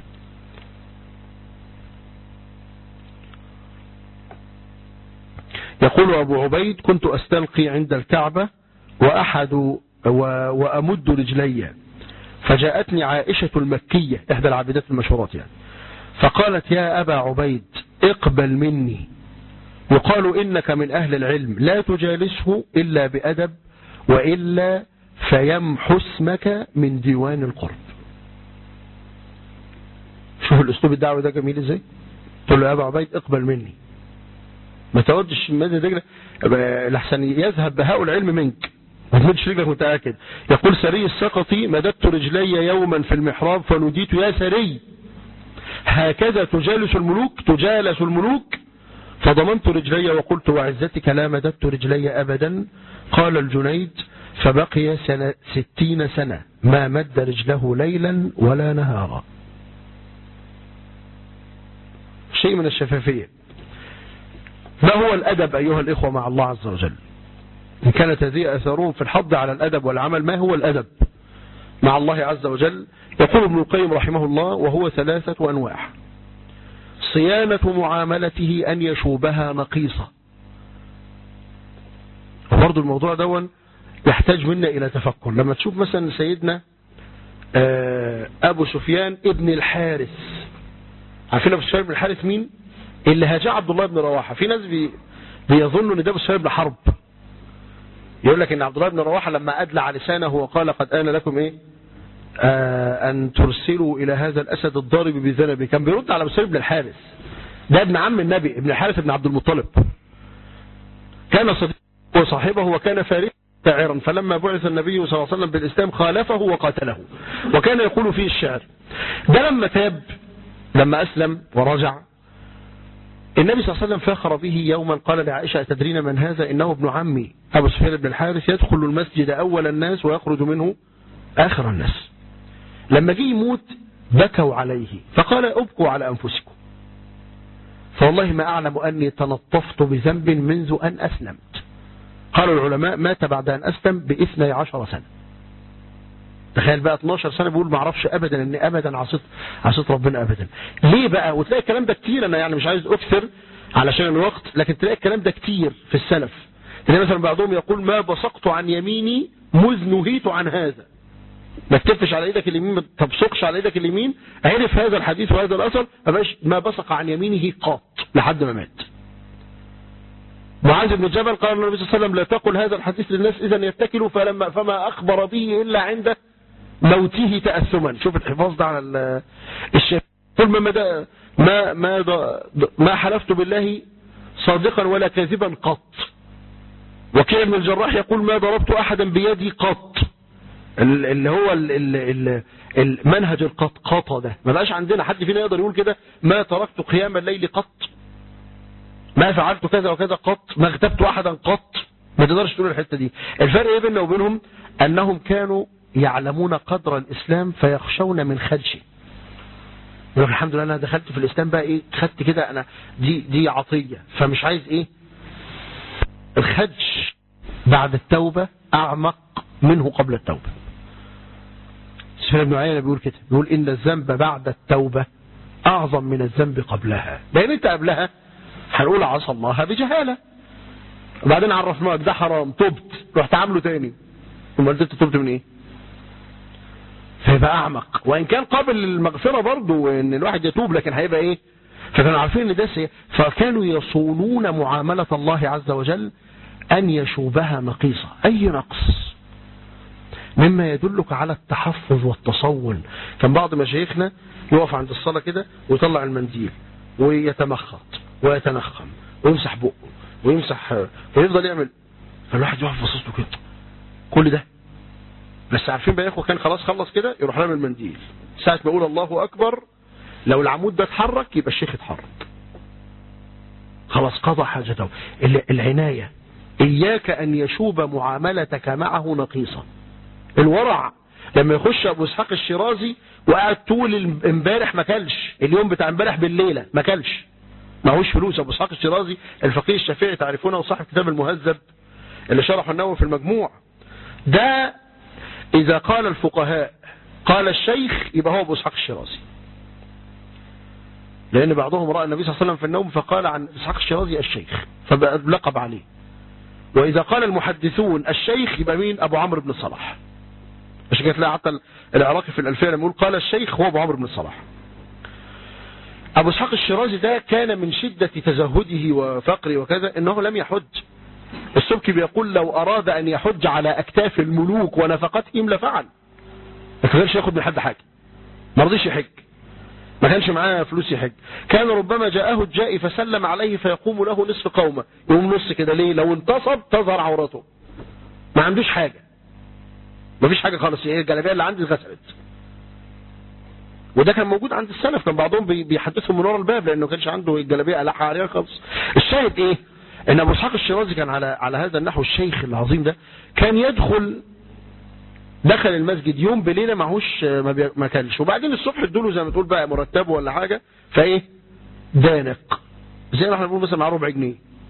S1: يقول أبو عبيد كنت أستلقي عند الكعبة وأحد و وأمد رجلي فجاءتني عائشة المكية إحدى العابدات المشهورات يعني فقالت يا أبا عبيد اقبل مني يقال إنك من أهل العلم لا تجالسه إلا بأدب وإلا فيمحو اسمك من ديوان القرب شوف الأسلوب الدعوة ده جميل إزاي تقول له يا أبا عبيد اقبل مني ما تودش مادة دجلة لحسن يذهب بهاء العلم منك ما تمدش رجلك متأكد يقول سري السقطي مددت رجلي يوما في المحراب فنوديت يا سري هكذا تجالس الملوك تجالس الملوك فضمنت رجلي وقلت وعزتك لا مددت رجلي أبدا قال الجنيد فبقي سنة ستين سنة ما مد رجله ليلا ولا نهارا شيء من الشفافية ما هو الأدب أيها الإخوة مع الله عز وجل إن كانت هذه أثارهم في الحض على الأدب والعمل ما هو الأدب مع الله عز وجل يقول ابن القيم رحمه الله وهو ثلاثة أنواع صيانة معاملته أن يشوبها نقيصة وبرضو الموضوع دون يحتاج منا إلى تفكر لما تشوف مثلا سيدنا أبو سفيان ابن الحارث عارفين أبو سفيان بن الحارث مين اللي هاجع عبد الله بن رواحة في ناس بي بيظنوا ان ده أبو سفيان بن حرب يقول لك ان عبد الله بن رواحة لما أدلع لسانه وقال قد آن لكم ايه آه أن ترسلوا إلى هذا الأسد الضارب بذنبه كان بيرد على مسلم بن الحارث ده ابن عم النبي ابن الحارث بن عبد المطلب كان صديقه وصاحبه وكان فارسا شاعرا فلما بعث النبي صلى الله عليه وسلم بالإسلام خالفه وقاتله وكان يقول فيه الشعر ده لما تاب لما أسلم ورجع النبي صلى الله عليه وسلم فاخر به يوما قال لعائشة تدرين من هذا إنه ابن عمي أبو سفيان بن الحارث يدخل المسجد أول الناس ويخرج منه آخر الناس لما جه يموت بكوا عليه فقال ابكوا على أنفسكم فوالله ما أعلم أني تنطفت بذنب منذ أن أسلمت قال العلماء مات بعد أن أسلم بإثنى عشر سنة تخيل بقى 12 سنة بيقول ما اعرفش ابدا ان ابدا عصيت عصيت ربنا ابدا ليه بقى وتلاقي الكلام ده كتير انا يعني مش عايز اكثر علشان الوقت لكن تلاقي الكلام ده كتير في السلف تلاقي مثلا بعضهم يقول ما بصقت عن يميني مذ نهيت عن هذا ما تكفش على ايدك اليمين ما تبصقش على ايدك اليمين عرف هذا الحديث وهذا الاثر ما بصق عن يمينه قط لحد ما مات معاذ بن جبل قال النبي صلى الله عليه وسلم لا تقل هذا الحديث للناس اذا يتكلوا فلما فما اخبر به الا عند موته تأثما شوف الحفاظ ده على الشيء كل ما مدى ما ما ما حلفت بالله صادقا ولا كاذبا قط وكيع بن الجراح يقول ما ضربت احدا بيدي قط اللي هو المنهج القطقطة ده ما بقاش عندنا حد فينا يقدر يقول كده ما تركت قيام الليل قط ما فعلت كذا وكذا قط ما اغتبت احدا قط ما تقدرش تقول الحته دي الفرق ايه بيننا وبينهم انهم كانوا يعلمون قدر الإسلام فيخشون من خدشه يقول الحمد لله أنا دخلت في الإسلام بقى إيه خدت كده أنا دي دي عطية فمش عايز إيه الخدش بعد التوبة أعمق منه قبل التوبة سفيان بن عيينة بيقول كده بيقول إن الذنب بعد التوبة أعظم من الذنب قبلها لأن أنت قبلها هنقول عصى الله بجهالة وبعدين عرفناك ده حرام تبت رحت عامله تاني امال انت تبت من ايه فيبقى اعمق وان كان قابل للمغفرة برضه ان الواحد يتوب لكن هيبقى ايه فكانوا عارفين ان ده سي... فكانوا يصونون معاملة الله عز وجل ان يشوبها نقيصة اي نقص مما يدلك على التحفظ والتصون كان بعض مشايخنا يقف عند الصلاة كده ويطلع المنديل ويتمخط ويتنخم ويمسح بقه ويمسح ويفضل يعمل فالواحد يقف باصص له كده كل ده بس عارفين بقى يا اخوه كان خلاص خلص كده يروح رامي المنديل ساعه ما يقول الله اكبر لو العمود ده اتحرك يبقى الشيخ اتحرك خلاص قضى حاجته العنايه اياك ان يشوب معاملتك معه نقيصه الورع لما يخش ابو اسحاق الشيرازي وقعد طول امبارح ما كلش اليوم بتاع امبارح بالليله ما كلش معهوش فلوس ابو اسحاق الشيرازي الفقيه الشافعي تعرفونه وصاحب كتاب المهذب اللي شرحه النووي في المجموع ده اذا قال الفقهاء قال الشيخ يبقى هو ابو اسحاق الشيرازي لان بعضهم راى النبي صلى الله عليه وسلم في النوم فقال عن اسحاق الشيرازي الشيخ فبقى لقب عليه واذا قال المحدثون الشيخ يبقى مين ابو عمرو بن الصلاح مش كده تلاقي حتى العراقي في الالفيه لما يقول قال الشيخ هو ابو عمرو بن الصلاح ابو اسحاق الشيرازي ده كان من شدة تزهده وفقره وكذا انه لم يحج السبكي بيقول لو اراد ان يحج على اكتاف الملوك ونفقتهم لفعل ما كانش ياخد من حد حاجه ما رضيش يحج ما كانش معاه فلوس يحج كان ربما جاءه الجائي فسلم عليه فيقوم له نصف قومه يقوم نص كده ليه لو انتصب تظهر عورته ما عندوش حاجه ما فيش حاجه خالص هي الجلابيه اللي عندي اتغسلت وده كان موجود عند السلف كان بعضهم بيحدثهم من ورا الباب لانه كانش عنده الجلابيه ألحى عليها خالص الشاهد ايه ان ابو اسحاق الشيرازي كان على على هذا النحو الشيخ العظيم ده كان يدخل دخل المسجد يوم بليله معهوش ما, بي... ما كانش وبعدين الصبح ادوله زي ما تقول بقى مرتبه ولا حاجه فايه دانق زي ما احنا بنقول مثلا مع ربع جنيه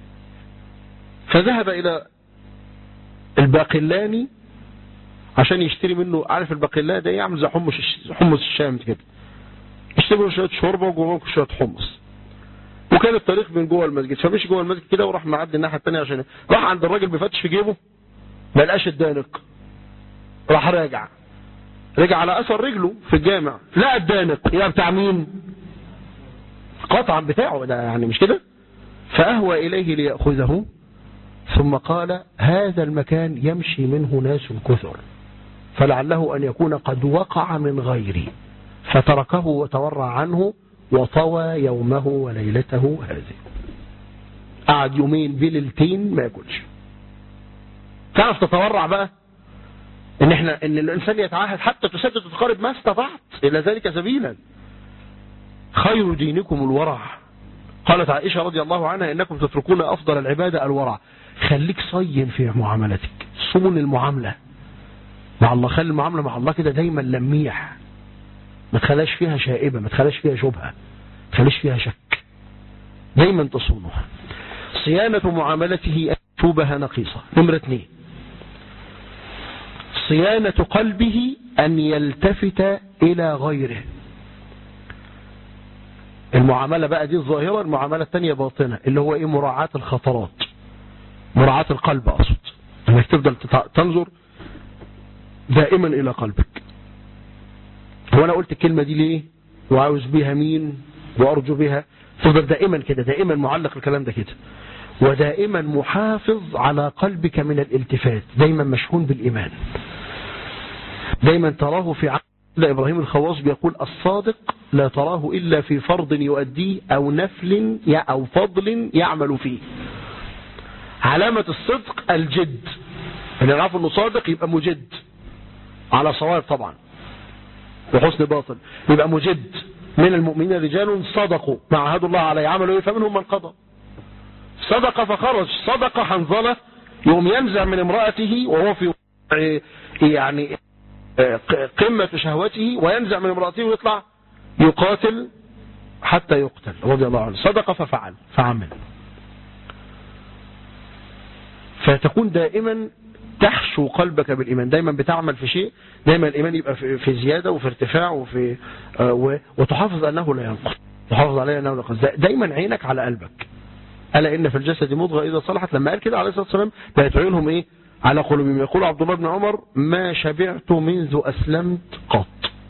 S1: فذهب الى الباقلاني عشان يشتري منه عارف الباقلاه ده يعمل زي حمص حمص الشام كده يشتري منه شويه شوربه وجوه شويه حمص وكان الطريق من جوه المسجد فمشي جوه المسجد كده وراح معدي الناحيه الثانيه عشان راح عند الراجل بيفتش في جيبه ما لقاش الدانق راح راجع رجع على اثر رجله في الجامع لقى الدانق يا بتاع مين قطعا بتاعه ده يعني مش كده فاهوى اليه لياخذه ثم قال هذا المكان يمشي منه ناس كثر فلعله أن يكون قد وقع من غيري فتركه وتورع عنه وطوى يومه وليلته هذه قعد يومين بليلتين ما ياكلش تعرف تتورع بقى ان احنا ان الانسان يتعاهد حتى تسدد وتقارب ما استطعت الى ذلك سبيلا خير دينكم الورع قالت عائشة رضي الله عنها انكم تتركون افضل العبادة الورع خليك صين في معاملتك صون المعاملة مع الله خلي المعاملة مع الله كده دايما لميح ما تخلاش فيها شائبة ما تخلاش فيها شبهة ما تخلاش فيها شك دايما تصونها صيانة معاملته أن شوبها نقيصة نمرة اثنين صيانة قلبه أن يلتفت إلى غيره المعاملة بقى دي الظاهرة المعاملة الثانية باطنة اللي هو ايه مراعاة الخطرات مراعاة القلب أقصد انك تفضل تنظر دائما إلى قلبك هو أنا قلت الكلمة دي ليه وعاوز بيها مين وأرجو بها تفضل دائما كده دائما معلق الكلام ده كده ودائما محافظ على قلبك من الالتفات دايما مشحون بالإيمان دايما تراه في عقل إبراهيم الخواص بيقول الصادق لا تراه إلا في فرض يؤديه أو نفل أو فضل يعمل فيه علامة الصدق الجد اللي نعرف انه صادق يبقى مجد على صواب طبعا وحسن باطل يبقى مجد من المؤمنين رجال صدقوا ما عهدوا الله عليه عملوا ايه فمنهم من قضى صدق فخرج صدق حنظلة يوم ينزع من امرأته وهو في يعني قمة شهوته وينزع من امرأته ويطلع يقاتل حتى يقتل رضي الله عنه صدق ففعل فعمل فتكون دائما تحشو قلبك بالإيمان دايما بتعمل في شيء دايما الإيمان يبقى في زيادة وفي ارتفاع وفي وتحافظ أنه لا ينقص تحافظ عليه أنه لا ينقص دايما عينك على قلبك ألا إن في الجسد مضغة إذا صلحت لما قال كده عليه الصلاة والسلام بقت عيونهم إيه على قلوبهم يقول عبد الله بن عمر ما شبعت منذ أسلمت قط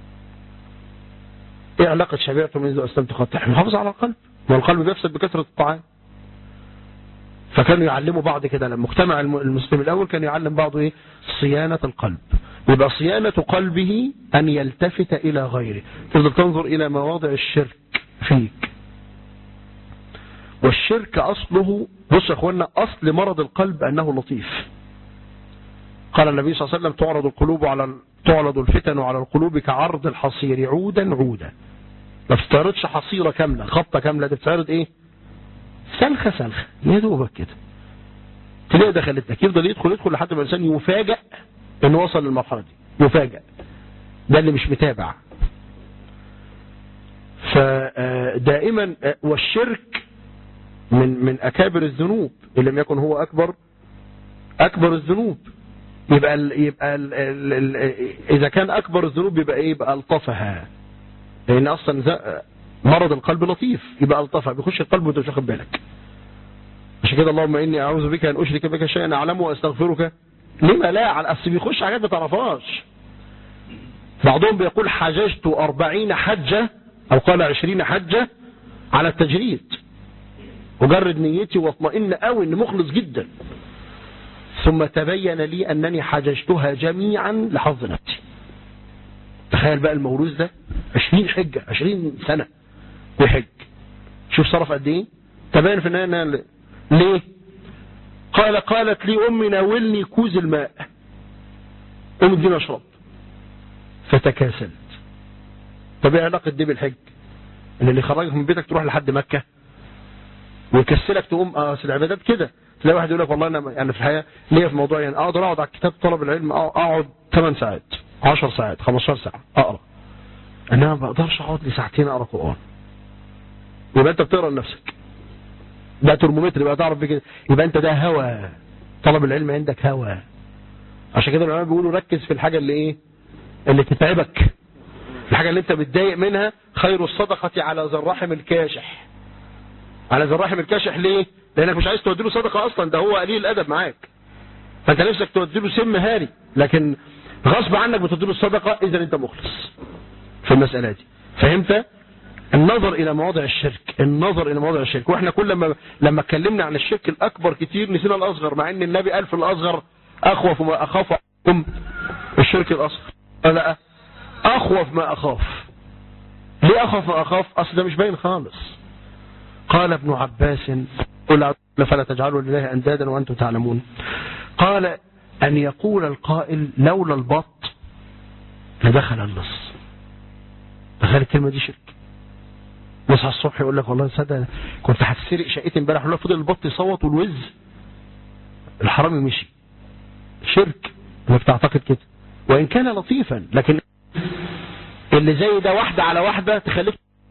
S1: ايه علاقة شبعت منذ أسلمت قط احنا محافظ على القلب ما القلب بيفسد بكثرة الطعام فكانوا يعلموا بعض كده لما مجتمع المسلم الأول كان يعلم بعضه ايه صيانة القلب يبقى صيانة قلبه أن يلتفت إلى غيره تفضل تنظر إلى مواضع الشرك فيك والشرك أصله بص يا أخوانا أصل مرض القلب أنه لطيف قال النبي صلى الله عليه وسلم تعرض القلوب على تعرض الفتن على القلوب كعرض الحصير عودا عودا ما بتستعرضش حصيرة كاملة خطة كاملة بتستعرض ايه سلخة سلخة يا دوبك كده تلاقي دخلت لك يفضل يدخل يدخل لحد ما الانسان يفاجئ انه وصل للمرحلة دي يفاجئ ده اللي مش متابع فدائما والشرك من من اكابر الذنوب ان لم يكن هو اكبر اكبر الذنوب يبقى ال يبقى ال ال ال اذا كان اكبر الذنوب يبقى ايه يبقى الطفها لان اصلا مرض القلب لطيف يبقى الطفها بيخش القلب وانت مش واخد بالك عشان كده اللهم اني اعوذ بك ان اشرك بك شيئا اعلمه واستغفرك لما لا على اصل بيخش حاجات ما تعرفهاش بعضهم بيقول حججت أربعين حجة أو قال عشرين حجة على التجريد أجرد نيتي واطمئن قوي إن مخلص جدا ثم تبين لي أنني حججتها جميعا لحظ نفسي تخيل بقى الموروث ده 20 حجة 20 سنة بحج شوف صرف قد ايه تبين في النهاية ليه قال قالت لي أمي ناولني كوز الماء قوم اديني اشرب فتكاسلت طب ايه علاقة دي بالحج ان اللي خرجك من بيتك تروح لحد مكة ويكسلك تقوم اه العبادات كده تلاقي واحد يقول لك والله انا يعني في الحياه ليا في موضوع يعني اقدر اقعد على كتاب طلب العلم اقعد 8 ساعات 10 ساعات 15 ساعه اقرا انما ما بقدرش اقعد لي ساعتين اقرا قران يبقى انت بتقرا لنفسك ده ترمومتر يبقى تعرف بكده يبقى انت ده هوى طلب العلم عندك هوى عشان كده العلماء بيقولوا ركز في الحاجه اللي ايه اللي تتعبك الحاجه اللي انت متضايق منها خير الصدقه على ذي الرحم الكاشح على ذي الرحم الكاشح ليه لانك مش عايز تودي له صدقه اصلا ده هو قليل الادب معاك فانت نفسك تودي له سم هاري لكن غصب عنك بتودي له الصدقه اذا انت مخلص في المساله دي فهمت النظر الى مواضع الشرك النظر الى مواضع الشرك واحنا كل لما لما اتكلمنا عن الشرك الاكبر كتير نسينا الاصغر مع ان النبي قال في الاصغر اخوف ما اخاف عليكم الشرك الاصغر لا اخوف ما اخاف ليه اخوف ما اخاف اصل ده مش باين خالص قال ابن عباس قل فلا تجعلوا لله اندادا وانتم تعلمون قال ان يقول القائل لولا البط لدخل اللص تخيل الكلمه دي شرك يصحى الصبح يقول لك والله صدق كنت هتسرق شقتي امبارح ولا فضل البط يصوت والوز الحرامي مشي شرك انك تعتقد كده وان كان لطيفا لكن اللي زي ده واحده على واحده تخليك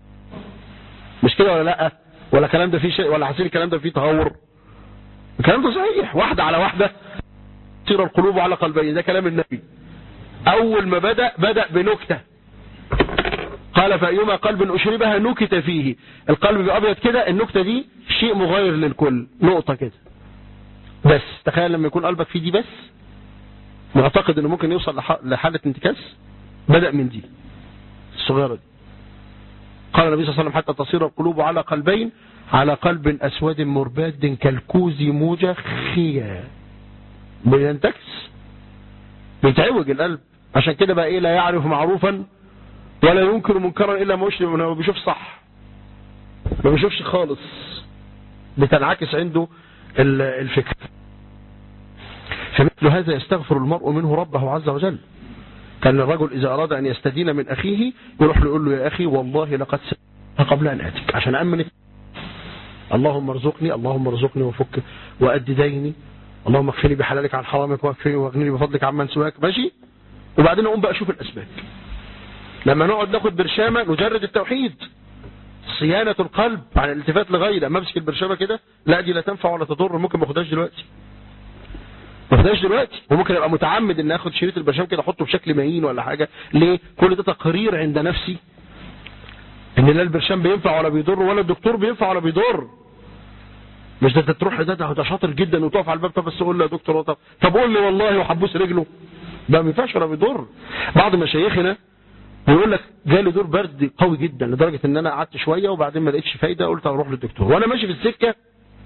S1: مش كده ولا لا ولا الكلام ده فيه شيء ولا حاسين الكلام ده فيه تهور الكلام ده صحيح واحده على واحده تصير القلوب على قلبين ده كلام النبي اول ما بدا بدا بنكته قال فأيما قلب أشربها نكت فيه القلب بأبيض كده النكتة دي شيء مغاير للكل نقطة كده بس تخيل لما يكون قلبك فيه دي بس معتقد انه ممكن يوصل لحالة انتكاس بدأ من دي الصغيرة دي قال النبي صلى الله عليه وسلم حتى تصير القلوب على قلبين على قلب أسود مرباد كالكوز مجخيا بينتكس بيتعوج القلب عشان كده بقى ايه لا يعرف معروفا ولا ينكر منكرا الا ما يشرب ما بيشوف صح ما بيشوفش خالص بتنعكس عنده الفكر فمثل هذا يستغفر المرء منه ربه عز وجل كان الرجل إذا أراد أن يستدين من أخيه يروح له يقول له يا أخي والله لقد سألت قبل أن أتيك عشان أمن اللهم ارزقني اللهم ارزقني وفك وأد ديني اللهم اغفرني بحلالك عن حرامك واغفرني واغنني بفضلك عمن سواك ماشي وبعدين أقوم بقى أشوف الأسباب لما نقعد ناخد برشامة نجرد التوحيد صيانة القلب عن الالتفات لغيره اما امسك البرشامة كده لا دي لا تنفع ولا تضر ممكن ما اخدهاش دلوقتي ما اخدهاش دلوقتي وممكن ابقى متعمد ان اخد شريط البرشام كده احطه بشكل مهين ولا حاجة ليه كل ده تقرير عند نفسي ان لا البرشام بينفع ولا بيضر ولا الدكتور بينفع ولا بيضر مش ده تروح ده ده شاطر جدا وتقف على الباب طب بس قول له يا دكتور طب طب قول لي والله وحبوس رجله ده ما ينفعش ولا بيضر بعض مشايخنا بيقول لك جالي دور برد قوي جدا لدرجة ان انا قعدت شوية وبعدين ما لقيتش فايدة قلت اروح للدكتور وانا ماشي في السكة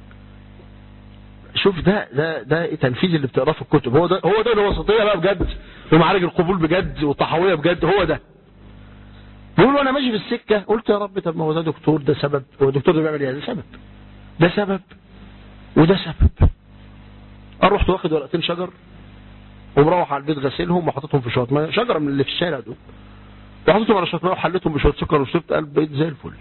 S1: شوف ده ده ده تنفيذ اللي بتقراه في الكتب هو ده هو ده الوسطية بقى بجد ومعالج القبول بجد والطحاوية بجد هو ده بيقول وانا ماشي في السكة قلت يا رب طب ما هو ده دكتور ده سبب هو الدكتور ده بيعمل ايه ده سبب ده سبب وده سبب رحت واخد ورقتين شجر ومروح على البيت غسلهم وحطيتهم في شويه ميه شجره من اللي في الشارع دول وحطيتهم على شويه ميه وحليتهم بشويه سكر وشربت قلب بيت زي الفل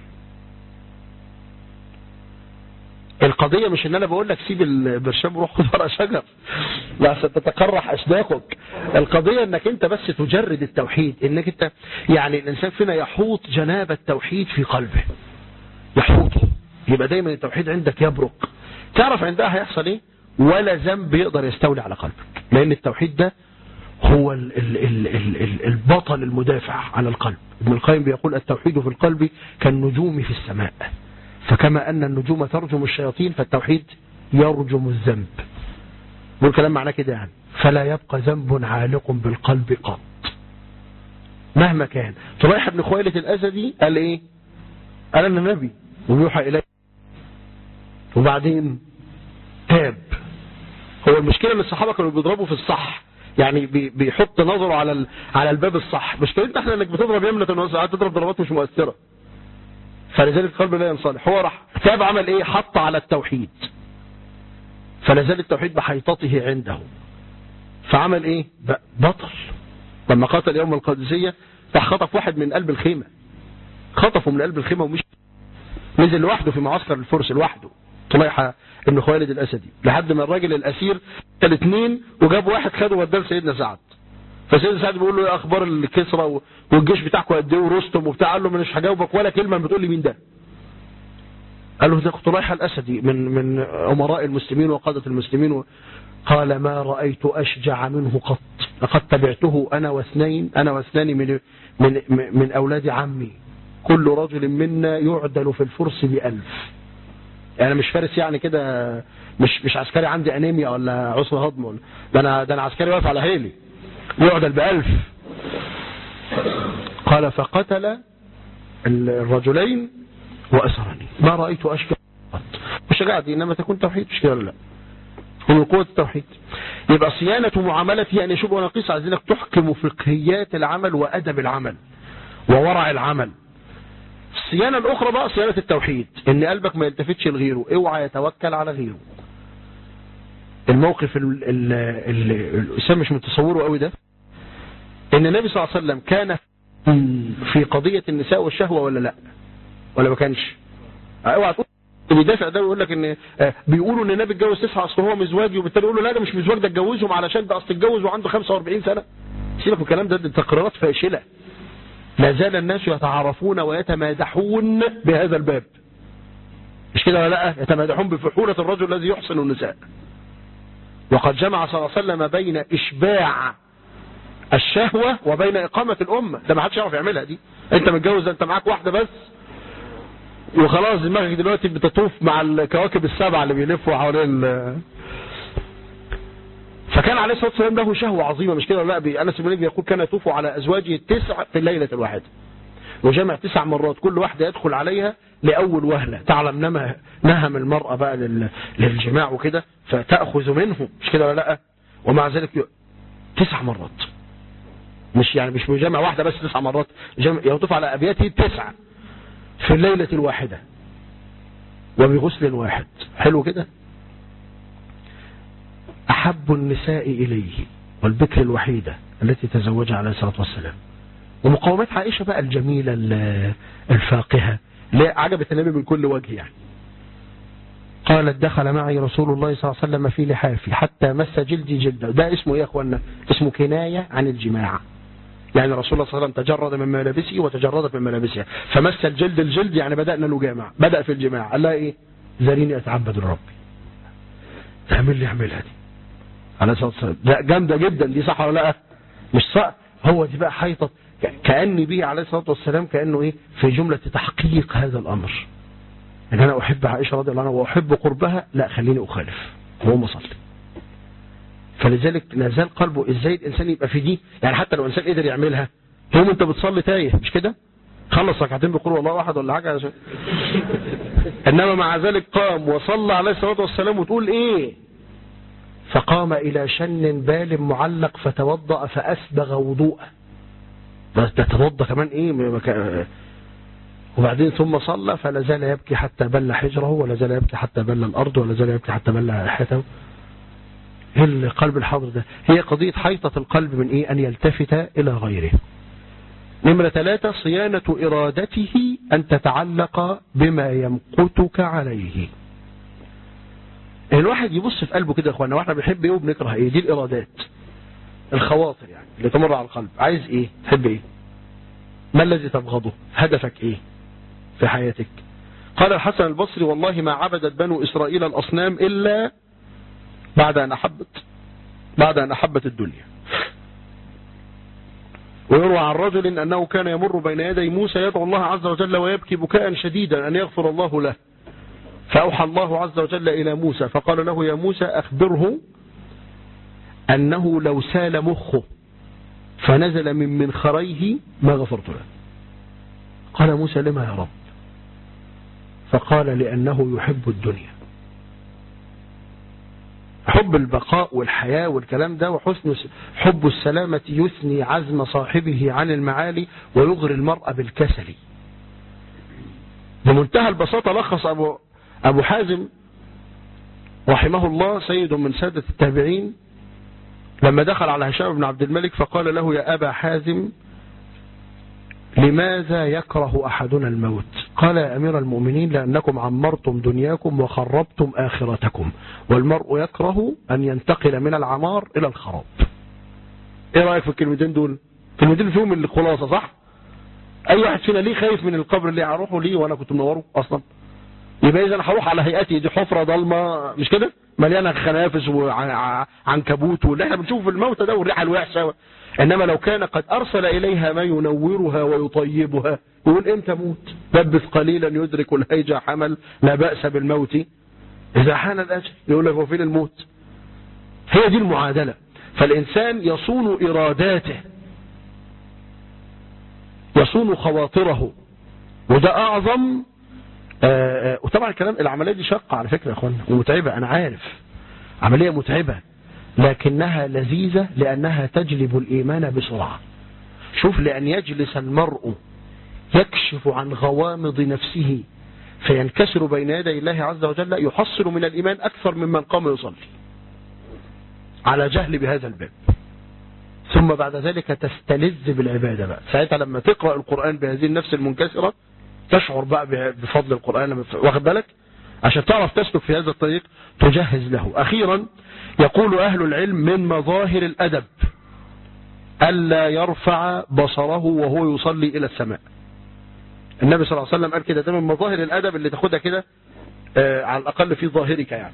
S1: القضية مش ان انا بقول لك سيب البرشام وروح خد ورق شجر لا عشان تتقرح اشداقك القضية انك انت بس تجرد التوحيد انك انت يعني الانسان فينا يحوط جناب التوحيد في قلبه يحوطه يبقى دايما التوحيد عندك يبرق تعرف عندها هيحصل ايه ولا ذنب يقدر يستولي على قلبك لان التوحيد ده هو ال ال ال ال ال البطل المدافع على القلب ابن القيم بيقول التوحيد في القلب كالنجوم في السماء فكما أن النجوم ترجم الشياطين فالتوحيد يرجم الذنب بقول كلام معناه كده يعني فلا يبقى ذنب عالق بالقلب قط مهما كان طليح بن خويلة الأسدي قال ايه قال انا نبي ويوحى الي وبعدين تاب هو المشكلة ان الصحابة كانوا بيضربوا في الصح يعني بي- بيحط نظره على ال- على الباب الصح مشكلتنا احنا انك بتضرب يمنة وساعات تضرب ضربات مش مؤثرة فلذلك القلب لا ينصلح هو راح تاب عمل ايه حط على التوحيد فلازال التوحيد بحيطته عنده فعمل ايه ب- بطل لما قاتل يوم القادسية راح خطف واحد من قلب الخيمة خطفه من قلب الخيمة ومش نزل لوحده في معسكر الفرس لوحده طليحة ابن خوالد الأسدي لحد ما الراجل الأسير قتل اثنين وجاب واحد خده وداه لسيدنا سعد فسيدنا سعد بيقول له ايه اخبار الكسرى و- والجيش بتاعكم قد ايه ورستم وبتاع قال له مش هجاوبك ولا كلمه بتقول لي مين ده قال له ده طليحة الأسدي من من أمراء المسلمين وقادة المسلمين و... قال ما رأيت أشجع منه قط لقد تبعته أنا واثنين أنا واثنان من من من أولاد عمي كل رجل منا يعدل في الفرس بألف يعني مش فارس يعني كده مش مش عسكري عندي انيميا ولا عسر هضم ولا ده انا ده انا عسكري واقف على هيلي يعدل بألف قال فقتل الرجلين وأسرني ما رأيت أشجع قط والشجاعة دي إنما تكون توحيد مش كده ولا لا ومن قوة التوحيد يبقى صيانة معاملته أن يشوب ونقيس عايزينك تحكم فقهيات العمل وأدب العمل وورع العمل الصيانة الأخرى بقى صيانة التوحيد إن قلبك ما يلتفتش لغيره اوعى يتوكل على غيره الموقف اللي الإسلام مش متصوره قوي ده إن النبي صلى الله عليه وسلم كان في قضية النساء والشهوة ولا لا ولا ما كانش اوعى تقول بيدافع ده ويقول لك ان آه، بيقولوا ان النبي اتجوز تسعه اصل هو مزواجي وبالتالي يقولوا لا ده مش مزواج ده اتجوزهم علشان ده اصل اتجوز وعنده 45 سنه سيبك من الكلام ده دي تقريرات فاشله لا زال الناس يتعارفون ويتمادحون بهذا الباب مش كده ولا لا يتمادحون بفحولة الرجل الذي يحسن النساء وقد جمع صلى الله عليه وسلم بين إشباع الشهوة وبين إقامة الأمة ده ما حدش يعرف يعملها دي أنت متجوز أنت معاك واحدة بس وخلاص دماغك دلوقتي بتطوف مع الكواكب السبعة اللي بيلفوا حوالين ال- فكان عليه الصلاة والسلام له شهوة عظيمة مش كده ولا لا بي- أنس بن مالك يقول كان يطوف على أزواجه التسع في الليلة الواحدة وجمع تسع مرات كل واحدة يدخل عليها لأول وهلة تعلم نما نهم المرأة بقى لل- للجماع وكده فتأخذ منه مش كده ولا لا ومع ذلك ي- تسع مرات مش يعني مش بيجمع واحدة بس تسع مرات جمع يطوف على أبياته تسعة في الليلة الواحدة وبغسل واحد حلو كده أحب النساء إليه والبكر الوحيدة التي تزوجها عليه الصلاة والسلام ومقاومات عائشة بقى الجميلة ال- الفاقهة اللي عجبت النبي من كل وجه يعني قالت دخل معي رسول الله صلى الله عليه وسلم في لحافي حتى مس جلدي جلده ده اسمه ايه يا اخوانا اسمه كناية عن الجماع يعني رسول الله صلى الله عليه وسلم تجرد من ملابسه وتجردت من ملابسها فمس الجلد الجلد يعني بدأنا نجامع بدأ في الجماع قال لها ايه ذريني اتعبد لربي تعمل لي اعملها دي عليه الصلاه والسلام لا جامده جدا دي صح ولا لا مش صح هو دي بقى حيطه ك- كاني به عليه الصلاه والسلام كانه ايه في جمله تحقيق هذا الامر ان انا احب عائشه رضي الله عنها واحب قربها لا خليني اخالف وهو مصلي فلذلك لا زال قلبه ازاي الانسان يبقى في دي يعني حتى لو الانسان قدر يعملها يوم انت بتصلي تايه مش كده خلص ركعتين بقول والله احد ولا حاجه عشان انما مع ذلك قام وصلى عليه الصلاه والسلام وتقول ايه فقام إلى شن بال معلق فتوضأ فأسبغ وضوءه ده ده توضأ كمان إيه م- مكا- وبعدين ثم صلى فلا زال يبكي حتى بل حجره ولا زال يبكي حتى بل الأرض ولا زال يبكي حتى بل حياته ايه القلب الحاضر ده هي قضية حيطة القلب من ايه ان يلتفت الى غيره نمرة ثلاثة صيانة ارادته ان تتعلق بما يمقتك عليه الواحد يبص في قلبه كده يا اخوانا واحنا بنحب ايه وبنكره ايه دي الارادات الخواطر يعني اللي تمر على القلب عايز ايه تحب ايه ما الذي تبغضه هدفك ايه في حياتك قال الحسن البصري والله ما عبدت بنو اسرائيل الاصنام الا بعد ان احبت بعد ان احبت الدنيا ويروى عن رجل انه كان يمر بين يدي موسى يدعو الله عز وجل ويبكي بكاء شديدا ان يغفر الله له فأوحى الله عز وجل إلى موسى فقال له يا موسى أخبره أنه لو سال مخه فنزل من منخريه ما غفرت له قال موسى لما يا رب فقال لأنه يحب الدنيا حب البقاء والحياة والكلام ده وحسن حب السلامة يثني عزم صاحبه عن المعالي ويغري المرء بالكسل بمنتهى البساطة لخص أبو, أبو حازم رحمه الله سيد من سادة التابعين لما دخل على هشام بن عبد الملك فقال له يا أبا حازم لماذا يكره أحدنا الموت قال يا أمير المؤمنين لأنكم عمرتم دنياكم وخربتم آخرتكم والمرء يكره أن ينتقل من العمار إلى الخراب إيه رأيك في الكلمتين دول الكلمتين فيهم الخلاصة صح أي واحد فينا ليه خايف من القبر اللي هروحه ليه وأنا كنت منوره أصلا يبقى إذا هروح على هيئتي دي حفرة ضلمة مش كده مليانة خنافس وعنكبوت واللي احنا بنشوفه في الموتى ده والريحة الوحشة إنما لو كان قد أرسل إليها ما ينورها ويطيبها يقول إمتى موت لبث قليلا يدرك الهيجة حمل لا بأس بالموت إذا حان الأجل يقول لك وفين الموت هي دي المعادلة فالإنسان يصون إراداته يصون خواطره وده أعظم آآ آآ وطبعا الكلام العملية دي شاقة على فكرة يا أخوانا ومتعبة أنا عارف عملية متعبة لكنها لذيذة لأنها تجلب الإيمان بسرعة شوف لأن يجلس المرء يكشف عن غوامض نفسه فينكسر بين يدي الله عز وجل يحصل من الإيمان أكثر ممن قام يصلي على جهل بهذا الباب ثم بعد ذلك تستلذ بالعبادة بقى ساعتها لما تقرأ القرآن بهذه النفس المنكسرة تشعر بقى بفضل القرآن لما واخد بالك عشان تعرف تسلك في هذا الطريق تجهز له أخيرا يقول أهل العلم من مظاهر الأدب ألا يرفع بصره وهو يصلي إلى السماء النبي صلى الله عليه وسلم قال كده ده من مظاهر الأدب اللي تاخدها كده آه على الأقل في ظاهرك يعني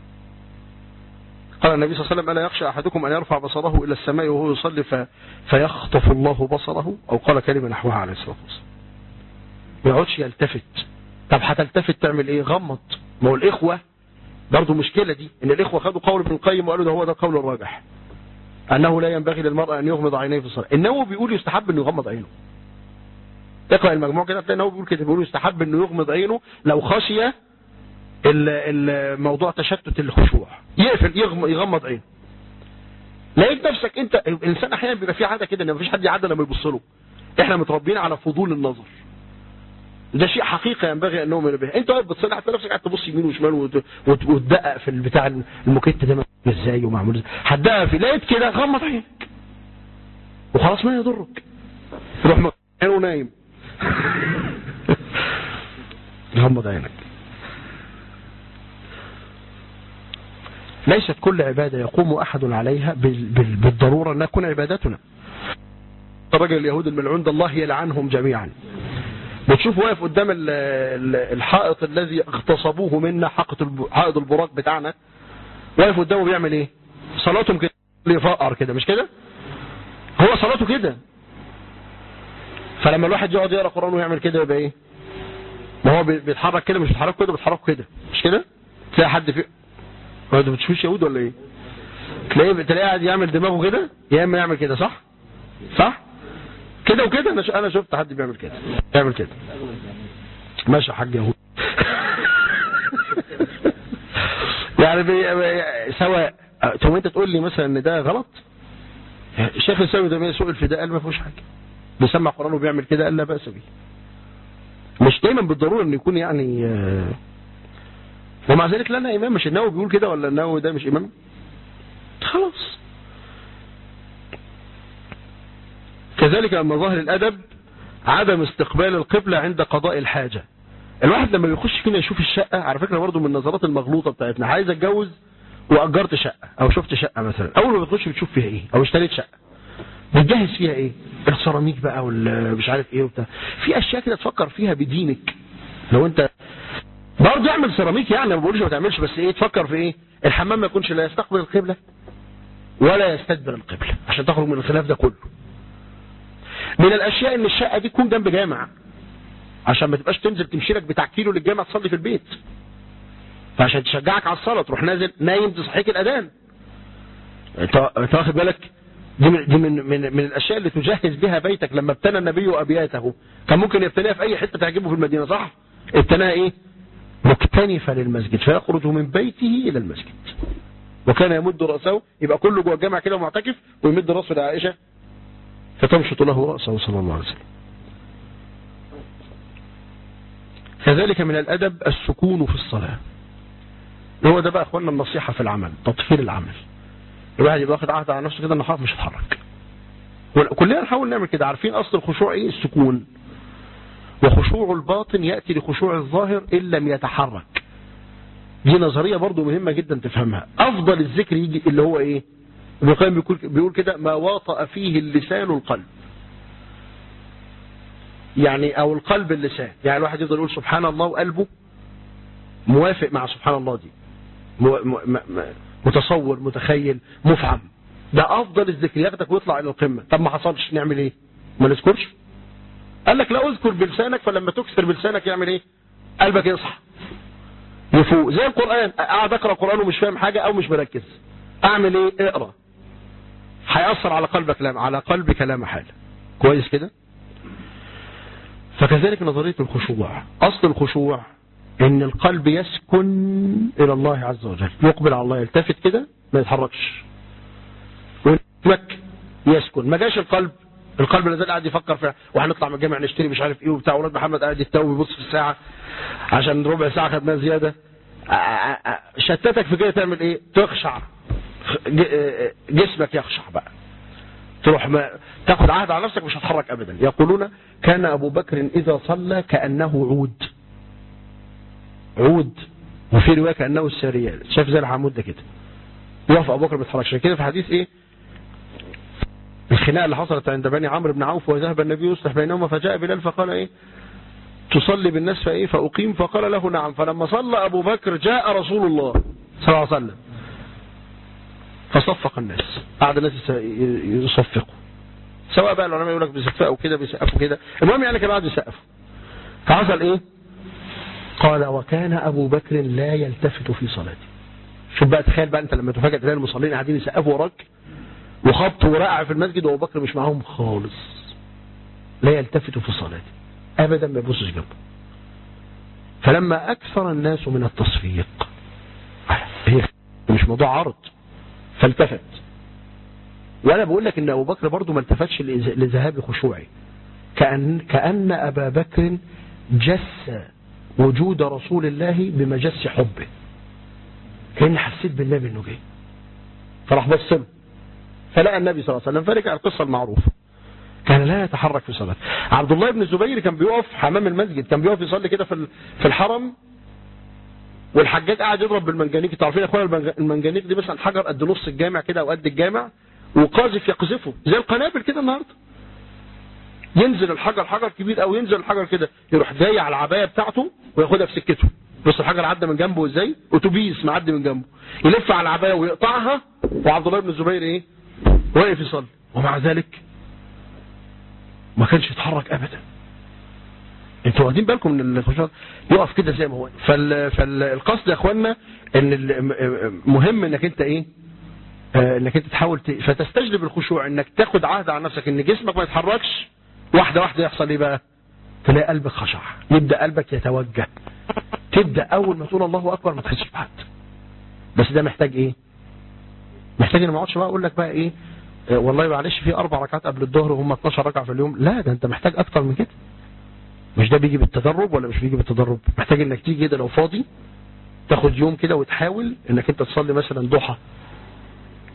S1: قال النبي صلى الله عليه وسلم ألا يخشى أحدكم أن يرفع بصره إلى السماء وهو يصلي ف... فيخطف الله بصره أو قال كلمة نحوها عليه الصلاة والسلام ما يقعدش يلتفت طب هتلتفت تعمل ايه غمض ما هو الإخوة برضه مشكلة دي ان الإخوة خدوا قول ابن القيم وقالوا ده هو ده القول الراجح أنه لا ينبغي للمرأة أن يغمض عينيه في الصلاة النووي بيقول يستحب أنه يغمض عينه اقرأ المجموع كده تلاقي النووي بيقول كده بيقول يستحب أنه يغمض عينه لو خشي الموضوع تشتت الخشوع يقفل يغمض عينه لقيت نفسك انت الانسان احيانا بيبقى فيه عاده كده ان مفيش حد يعدى لما يبص له احنا متربيين على فضول النظر ده شيء حقيقي ينبغي ان نؤمن به انت واقف بتصلي حتى نفسك قاعد تبص يمين وشمال وتدقق في البتاع الموكيت ده ازاي ومعمول ازاي هتدقق في لقيت كده غمض عينك وخلاص ما يضرك روح عينه نايم غمض عينك ليست كل عبادة يقوم أحد عليها بالضرورة أنها تكون عبادتنا الرجل اليهود الملعون ده الله يلعنهم جميعا بتشوف واقف قدام الحائط الذي اغتصبوه منا حائط البراق بتاعنا واقف قدامه بيعمل ايه صلاتهم كده يفقر كده مش كده هو صلاته كده فلما الواحد يقعد يقرا قران ويعمل كده يبقى ايه ما هو بيتحرك كده مش بيتحرك كده بيتحرك كده مش كده تلاقي حد في هو انت بتشوفش يهود ولا ايه تلاقيه تلاقيه قاعد يعمل دماغه كده يا اما يعمل كده صح صح كده وكده انا انا شفت حد بيعمل كده يعمل كده ماشي يا حاج يهود يعني بي... سواء ثم انت تقول لي مثلا ان ده غلط الشيخ السوي ده سئل في ده قال ما فيهوش حاجه بيسمع قران وبيعمل كده قال لا باس به مش دايما بالضروره انه يكون يعني ومع ذلك لا انا امام مش النووي بيقول كده ولا النووي ده مش امام خلاص كذلك لما ظاهر الأدب عدم استقبال القبلة عند قضاء الحاجة الواحد لما بيخش فينا يشوف الشقة على فكرة برضه من النظرات المغلوطة بتاعتنا عايز اتجوز واجرت شقة او شفت شقة مثلا اول ما بتخش بتشوف فيها ايه او اشتريت شقة بتجهز فيها ايه السيراميك بقى مش عارف ايه وبتاع في اشياء كده تفكر فيها بدينك لو انت برضه اعمل سيراميك يعني ما بقولش ما تعملش بس ايه تفكر في ايه الحمام ما يكونش لا يستقبل القبلة ولا يستدبر القبلة عشان تخرج من الخلاف ده كله من الاشياء ان الشقة دي تكون جنب جامع عشان ما تبقاش تنزل تمشي لك بتاع كيلو للجامع تصلي في البيت فعشان تشجعك على الصلاة تروح نازل نايم تصحيك الاذان انت واخد بالك دي من, دي من, من, من الاشياء اللي تجهز بها بيتك لما ابتنى النبي ابياته كان ممكن يبتنيها في اي حته تعجبه في المدينه صح ابتناها ايه مكتنفة للمسجد فيخرج من بيته الى المسجد وكان يمد رأسه يبقى كله جوه الجامع كده معتكف ويمد رأسه لعائشة فتمشط له رأسه صلى الله عليه وسلم كذلك من الأدب السكون في الصلاة هو ده بقى أخوانا النصيحة في العمل تطفير العمل الواحد يبقى واخد عهد على نفسه كده انه خلاص مش هتحرك كلنا نحاول نعمل كده عارفين أصل الخشوع إيه السكون وخشوع الباطن يأتي لخشوع الظاهر إن لم يتحرك دي نظرية برضو مهمة جدا تفهمها أفضل الذكر يجي اللي هو إيه ابن القيم بيقول, بيقول كده ما واطأ فيه اللسان القلب يعني او القلب اللسان يعني الواحد يفضل يقول سبحان الله وقلبه موافق مع سبحان الله دي متصور متخيل مفهم ده افضل الذكر ياخدك ويطلع الى القمه طب ما حصلش نعمل ايه ما نذكرش قال لك لا اذكر بلسانك فلما تكسر بلسانك يعمل ايه قلبك يصحى يفوق زي القران قاعد اقرا قران ومش فاهم حاجه او مش مركز اعمل ايه اقرا هيأثر على قلبك لا على قلبك لا محاله كويس كده فكذلك نظرية الخشوع أصل الخشوع ان القلب يسكن الى الله عز وجل يقبل على الله يلتفت كده ما يتحركش وينمك يسكن ما جاش القلب القلب اللي قاعد يفكر في وهنطلع من الجامع نشتري مش عارف ايه وبتاع ولاد محمد قاعد يتوب ويبص في الساعه عشان ربع ساعه خدناها زياده شتتك في كده تعمل ايه تخشع جسمك يخشع بقى تروح ما تاخد عهد على نفسك مش هتحرك ابدا يقولون كان ابو بكر اذا صلى كانه عود عود وفي روايه كانه السريال شاف زي العمود ده كده يقف ابو بكر ما يتحركش كده في حديث ايه الخناقه اللي حصلت عند بني عمرو بن عوف وذهب النبي يصلح بينهما فجاء بلال فقال ايه تصلي بالناس فايه فاقيم فقال له نعم فلما صلى ابو بكر جاء رسول الله صلى الله عليه وسلم فصفق الناس قعد الناس يصفقوا سواء بقى العلماء يقول لك بيصفقوا كده بيسقفوا كده المهم يعني كانوا قاعدوا يسقفوا فحصل ايه قال وكان ابو بكر لا يلتفت في صلاته شوف بقى تخيل بقى انت لما تفاجئ تلاقي المصلين قاعدين يسقفوا وراك وخبط ورقع في المسجد وابو بكر مش معاهم خالص لا يلتفت في صلاته ابدا ما يبصش جنبه فلما اكثر الناس من التصفيق هي مش موضوع عرض فالتفت وانا بقول لك ان ابو بكر برضه ما التفتش لذهاب خشوعي كأن, كأن ابا بكر جس وجود رسول الله بمجس حبه كأن حسيت بالله انه جاي فراح بص له فلقى النبي صلى الله عليه وسلم فرجع القصة المعروفة كان لا يتحرك في صلاة عبد الله بن الزبير كان بيقف حمام المسجد كان بيقف يصلي كده في في الحرم والحجاج قاعد يضرب بالمنجنيق تعرفين يا اخوانا المنجنيق دي مثلا حجر قد نص الجامع كده او قد الجامع وقاذف يقذفه زي القنابل كده النهارده ينزل الحجر حجر كبير او ينزل الحجر كده يروح جاي على العبايه بتاعته وياخدها في سكته بص الحجر عدى من جنبه ازاي اتوبيس معدي من جنبه يلف على العبايه ويقطعها وعبد الله بن الزبير ايه واقف يصلي ومع ذلك ما كانش يتحرك ابدا انتوا واخدين بالكم من الخشوع يقف كده زي ما هو فال... فالقصد يا اخوانا ان مهم انك انت ايه آه انك انت تحاول ت... فتستجلب الخشوع انك تاخد عهد على نفسك ان جسمك ما يتحركش واحده واحده يحصل ايه بقى تلاقي قلبك خشع يبدا قلبك يتوجه تبدا اول ما تقول الله اكبر ما تحسش بحد بس ده محتاج ايه محتاج ان ما اقعدش بقى اقول لك بقى ايه آه والله معلش في اربع ركعات قبل الظهر وهم 12 ركعه في اليوم لا ده انت محتاج اكتر من كده مش ده بيجي بالتدرب ولا مش بيجي بالتدرب محتاج انك تيجي كده لو فاضي تاخد يوم كده وتحاول انك انت تصلي مثلا ضحى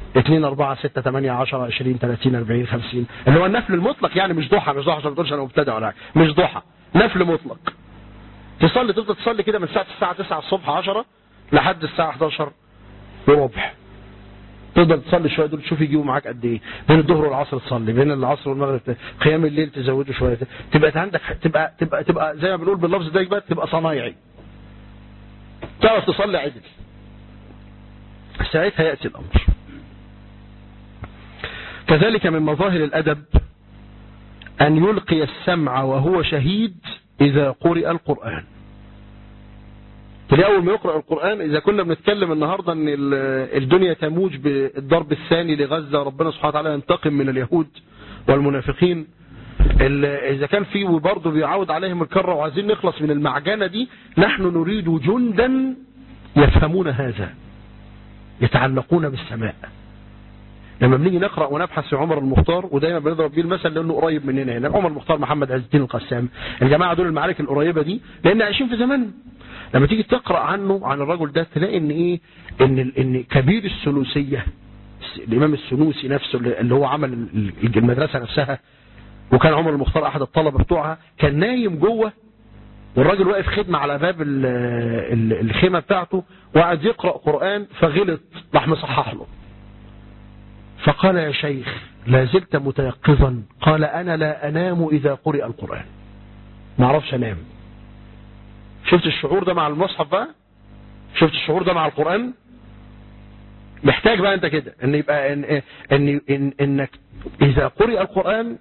S1: 2 4 6 8 10 20 30 40 50 اللي هو النفل المطلق يعني مش ضحى مش ضحى عشان ما تقولش انا مبتدع ولا حاجه مش ضحى نفل مطلق تصلي تفضل تصلي كده من ساعه الساعه 9 الصبح 10 لحد الساعه 11 وربع تقدر تصلي شويه دول تشوف يجيبوا معاك قد ايه بين الظهر والعصر تصلي بين العصر والمغرب ت- قيام الليل تزوده شويه تبقى عندك تبقى تبقى تبقى زي ما بنقول باللفظ ده بقى تبقى صنايعي تعرف تصلي عدل ساعتها ياتي الامر كذلك من مظاهر الادب ان يلقي السمع وهو شهيد اذا قرئ القران تلاقي اول ما يقرا القران اذا كنا بنتكلم النهارده ان ال- الدنيا تموج بالضرب الثاني لغزه ربنا سبحانه وتعالى ينتقم من اليهود والمنافقين ال- اذا كان في وبرضه بيعود عليهم الكره وعايزين نخلص من المعجنه دي نحن نريد جندا يفهمون هذا يتعلقون بالسماء لما بنيجي نقرا ونبحث في عمر المختار ودايما بنضرب بيه المثل لانه قريب مننا هنا عمر المختار محمد عز الدين القسام الجماعه دول المعارك القريبه دي لان عايشين في زمان لما تيجي تقرا عنه عن الرجل ده تلاقي ان ايه ان ال- ان كبير السنوسيه الامام السنوسي نفسه اللي اللي هو عمل ال- ال- المدرسه نفسها وكان عمر المختار احد الطلبه بتوعها كان نايم جوه والراجل واقف خدمه على باب ال- ال- الخيمه بتاعته وقعد يقرا قران فغلط راح مصحح له فقال يا شيخ لا زلت متيقظا قال انا لا انام اذا قرئ القران ما اعرفش انام شفت الشعور ده مع المصحف بقى شفت الشعور ده مع القرآن محتاج بقى انت كده ان يبقى ان ان ان انك اذا قرئ القرآن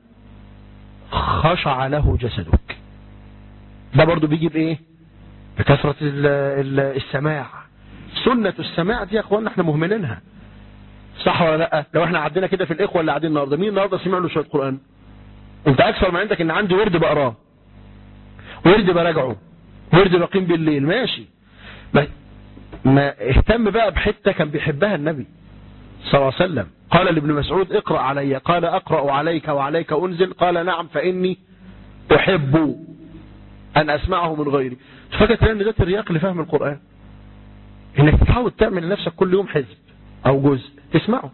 S1: خشع له جسدك ده برضو بيجي بايه بكثرة ال- ال- السماع سنة السماع دي يا اخوانا احنا مهملينها صح ولا لا لو احنا عدينا كده في الاخوه اللي قاعدين النهارده مين النهارده سمع له شويه قران انت اكثر ما عندك ان عندي ورد بقراه ورد براجعه ورد بقيم بالليل ماشي ما, ما اهتم بقى بحته كان بيحبها النبي صلى الله عليه وسلم قال لابن مسعود اقرا علي قال اقرا عليك وعليك انزل قال نعم فاني احب ان اسمعه من غيري فاكر ان ده ترياق لفهم القران انك تحاول تعمل لنفسك كل يوم حزب او جزء تسمعه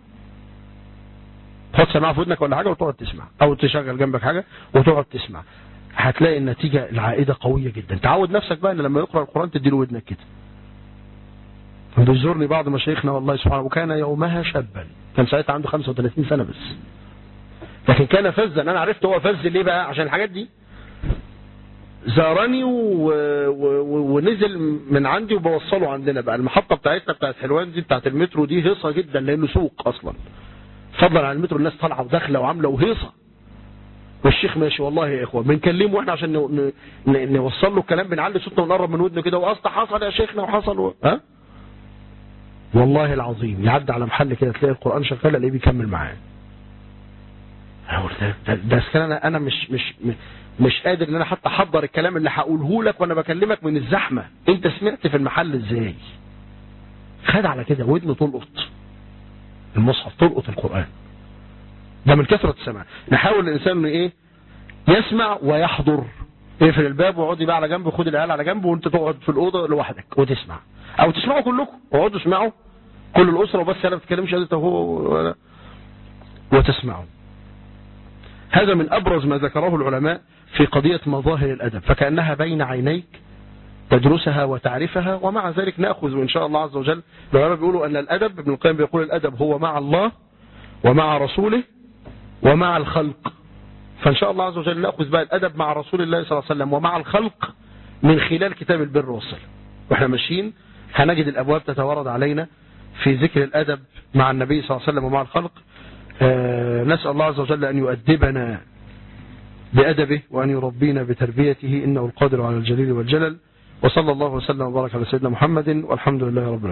S1: تحط سماعه في ودنك ولا حاجه وتقعد تسمع او تشغل جنبك حاجه وتقعد تسمع هتلاقي النتيجه العائده قويه جدا تعود نفسك بقى ان لما يقرا القران تديله ودنك كده بيزورني بعض مشايخنا والله سبحانه وكان يومها شابا كان ساعتها عنده 35 سنه بس لكن كان فزا انا عرفت هو فز ليه بقى عشان الحاجات دي زارني و... و... و... ونزل من عندي وبوصله عندنا بقى المحطه بتاعتنا بتاعت حلوان دي بتاعت المترو دي هيصه جدا لانه سوق اصلا فضلا عن المترو الناس طالعه وداخله وعامله وهيصه والشيخ ماشي والله يا اخوه بنكلمه واحنا عشان ن... ن... نوصل له الكلام بنعلي صوتنا ونقرب من ودنه كده واصل حصل يا شيخنا وحصل و... ها والله العظيم يعدي على محل كده تلاقي القران شغال الاقيه بيكمل معاه أقول ده, ده, ده أصل انا انا مش مش مش قادر ان انا حتى احضر الكلام اللي هقوله لك وانا بكلمك من الزحمه انت سمعت في المحل ازاي خد على كده ودنه تلقط المصحف تلقط القران ده من كثره السماع نحاول الانسان انه ايه يسمع ويحضر اقفل الباب واقعدي بقى على جنب وخد العيال على جنب وانت تقعد في الاوضه لوحدك وتسمع او تسمعوا كلكم اقعدوا اسمعوا كل الاسره وبس انا ما بتكلمش انت وهو ولا وتسمعوا هذا من ابرز ما ذكره العلماء في قضيه مظاهر الادب فكانها بين عينيك تدرسها وتعرفها ومع ذلك ناخذ ان شاء الله عز وجل العلماء بيقولوا ان الادب ابن القيم بيقول الادب هو مع الله ومع رسوله ومع الخلق فان شاء الله عز وجل ناخذ بقى الادب مع رسول الله صلى الله عليه وسلم ومع الخلق من خلال كتاب البر والصله واحنا ماشيين هنجد الابواب تتوارد علينا في ذكر الادب مع النبي صلى الله عليه وسلم ومع الخلق آه نسال الله عز وجل ان يؤدبنا بادبه وان يربينا بتربيته انه القادر على الجليل والجلل وصلى الله وسلم وبارك على سيدنا محمد والحمد لله رب العالمين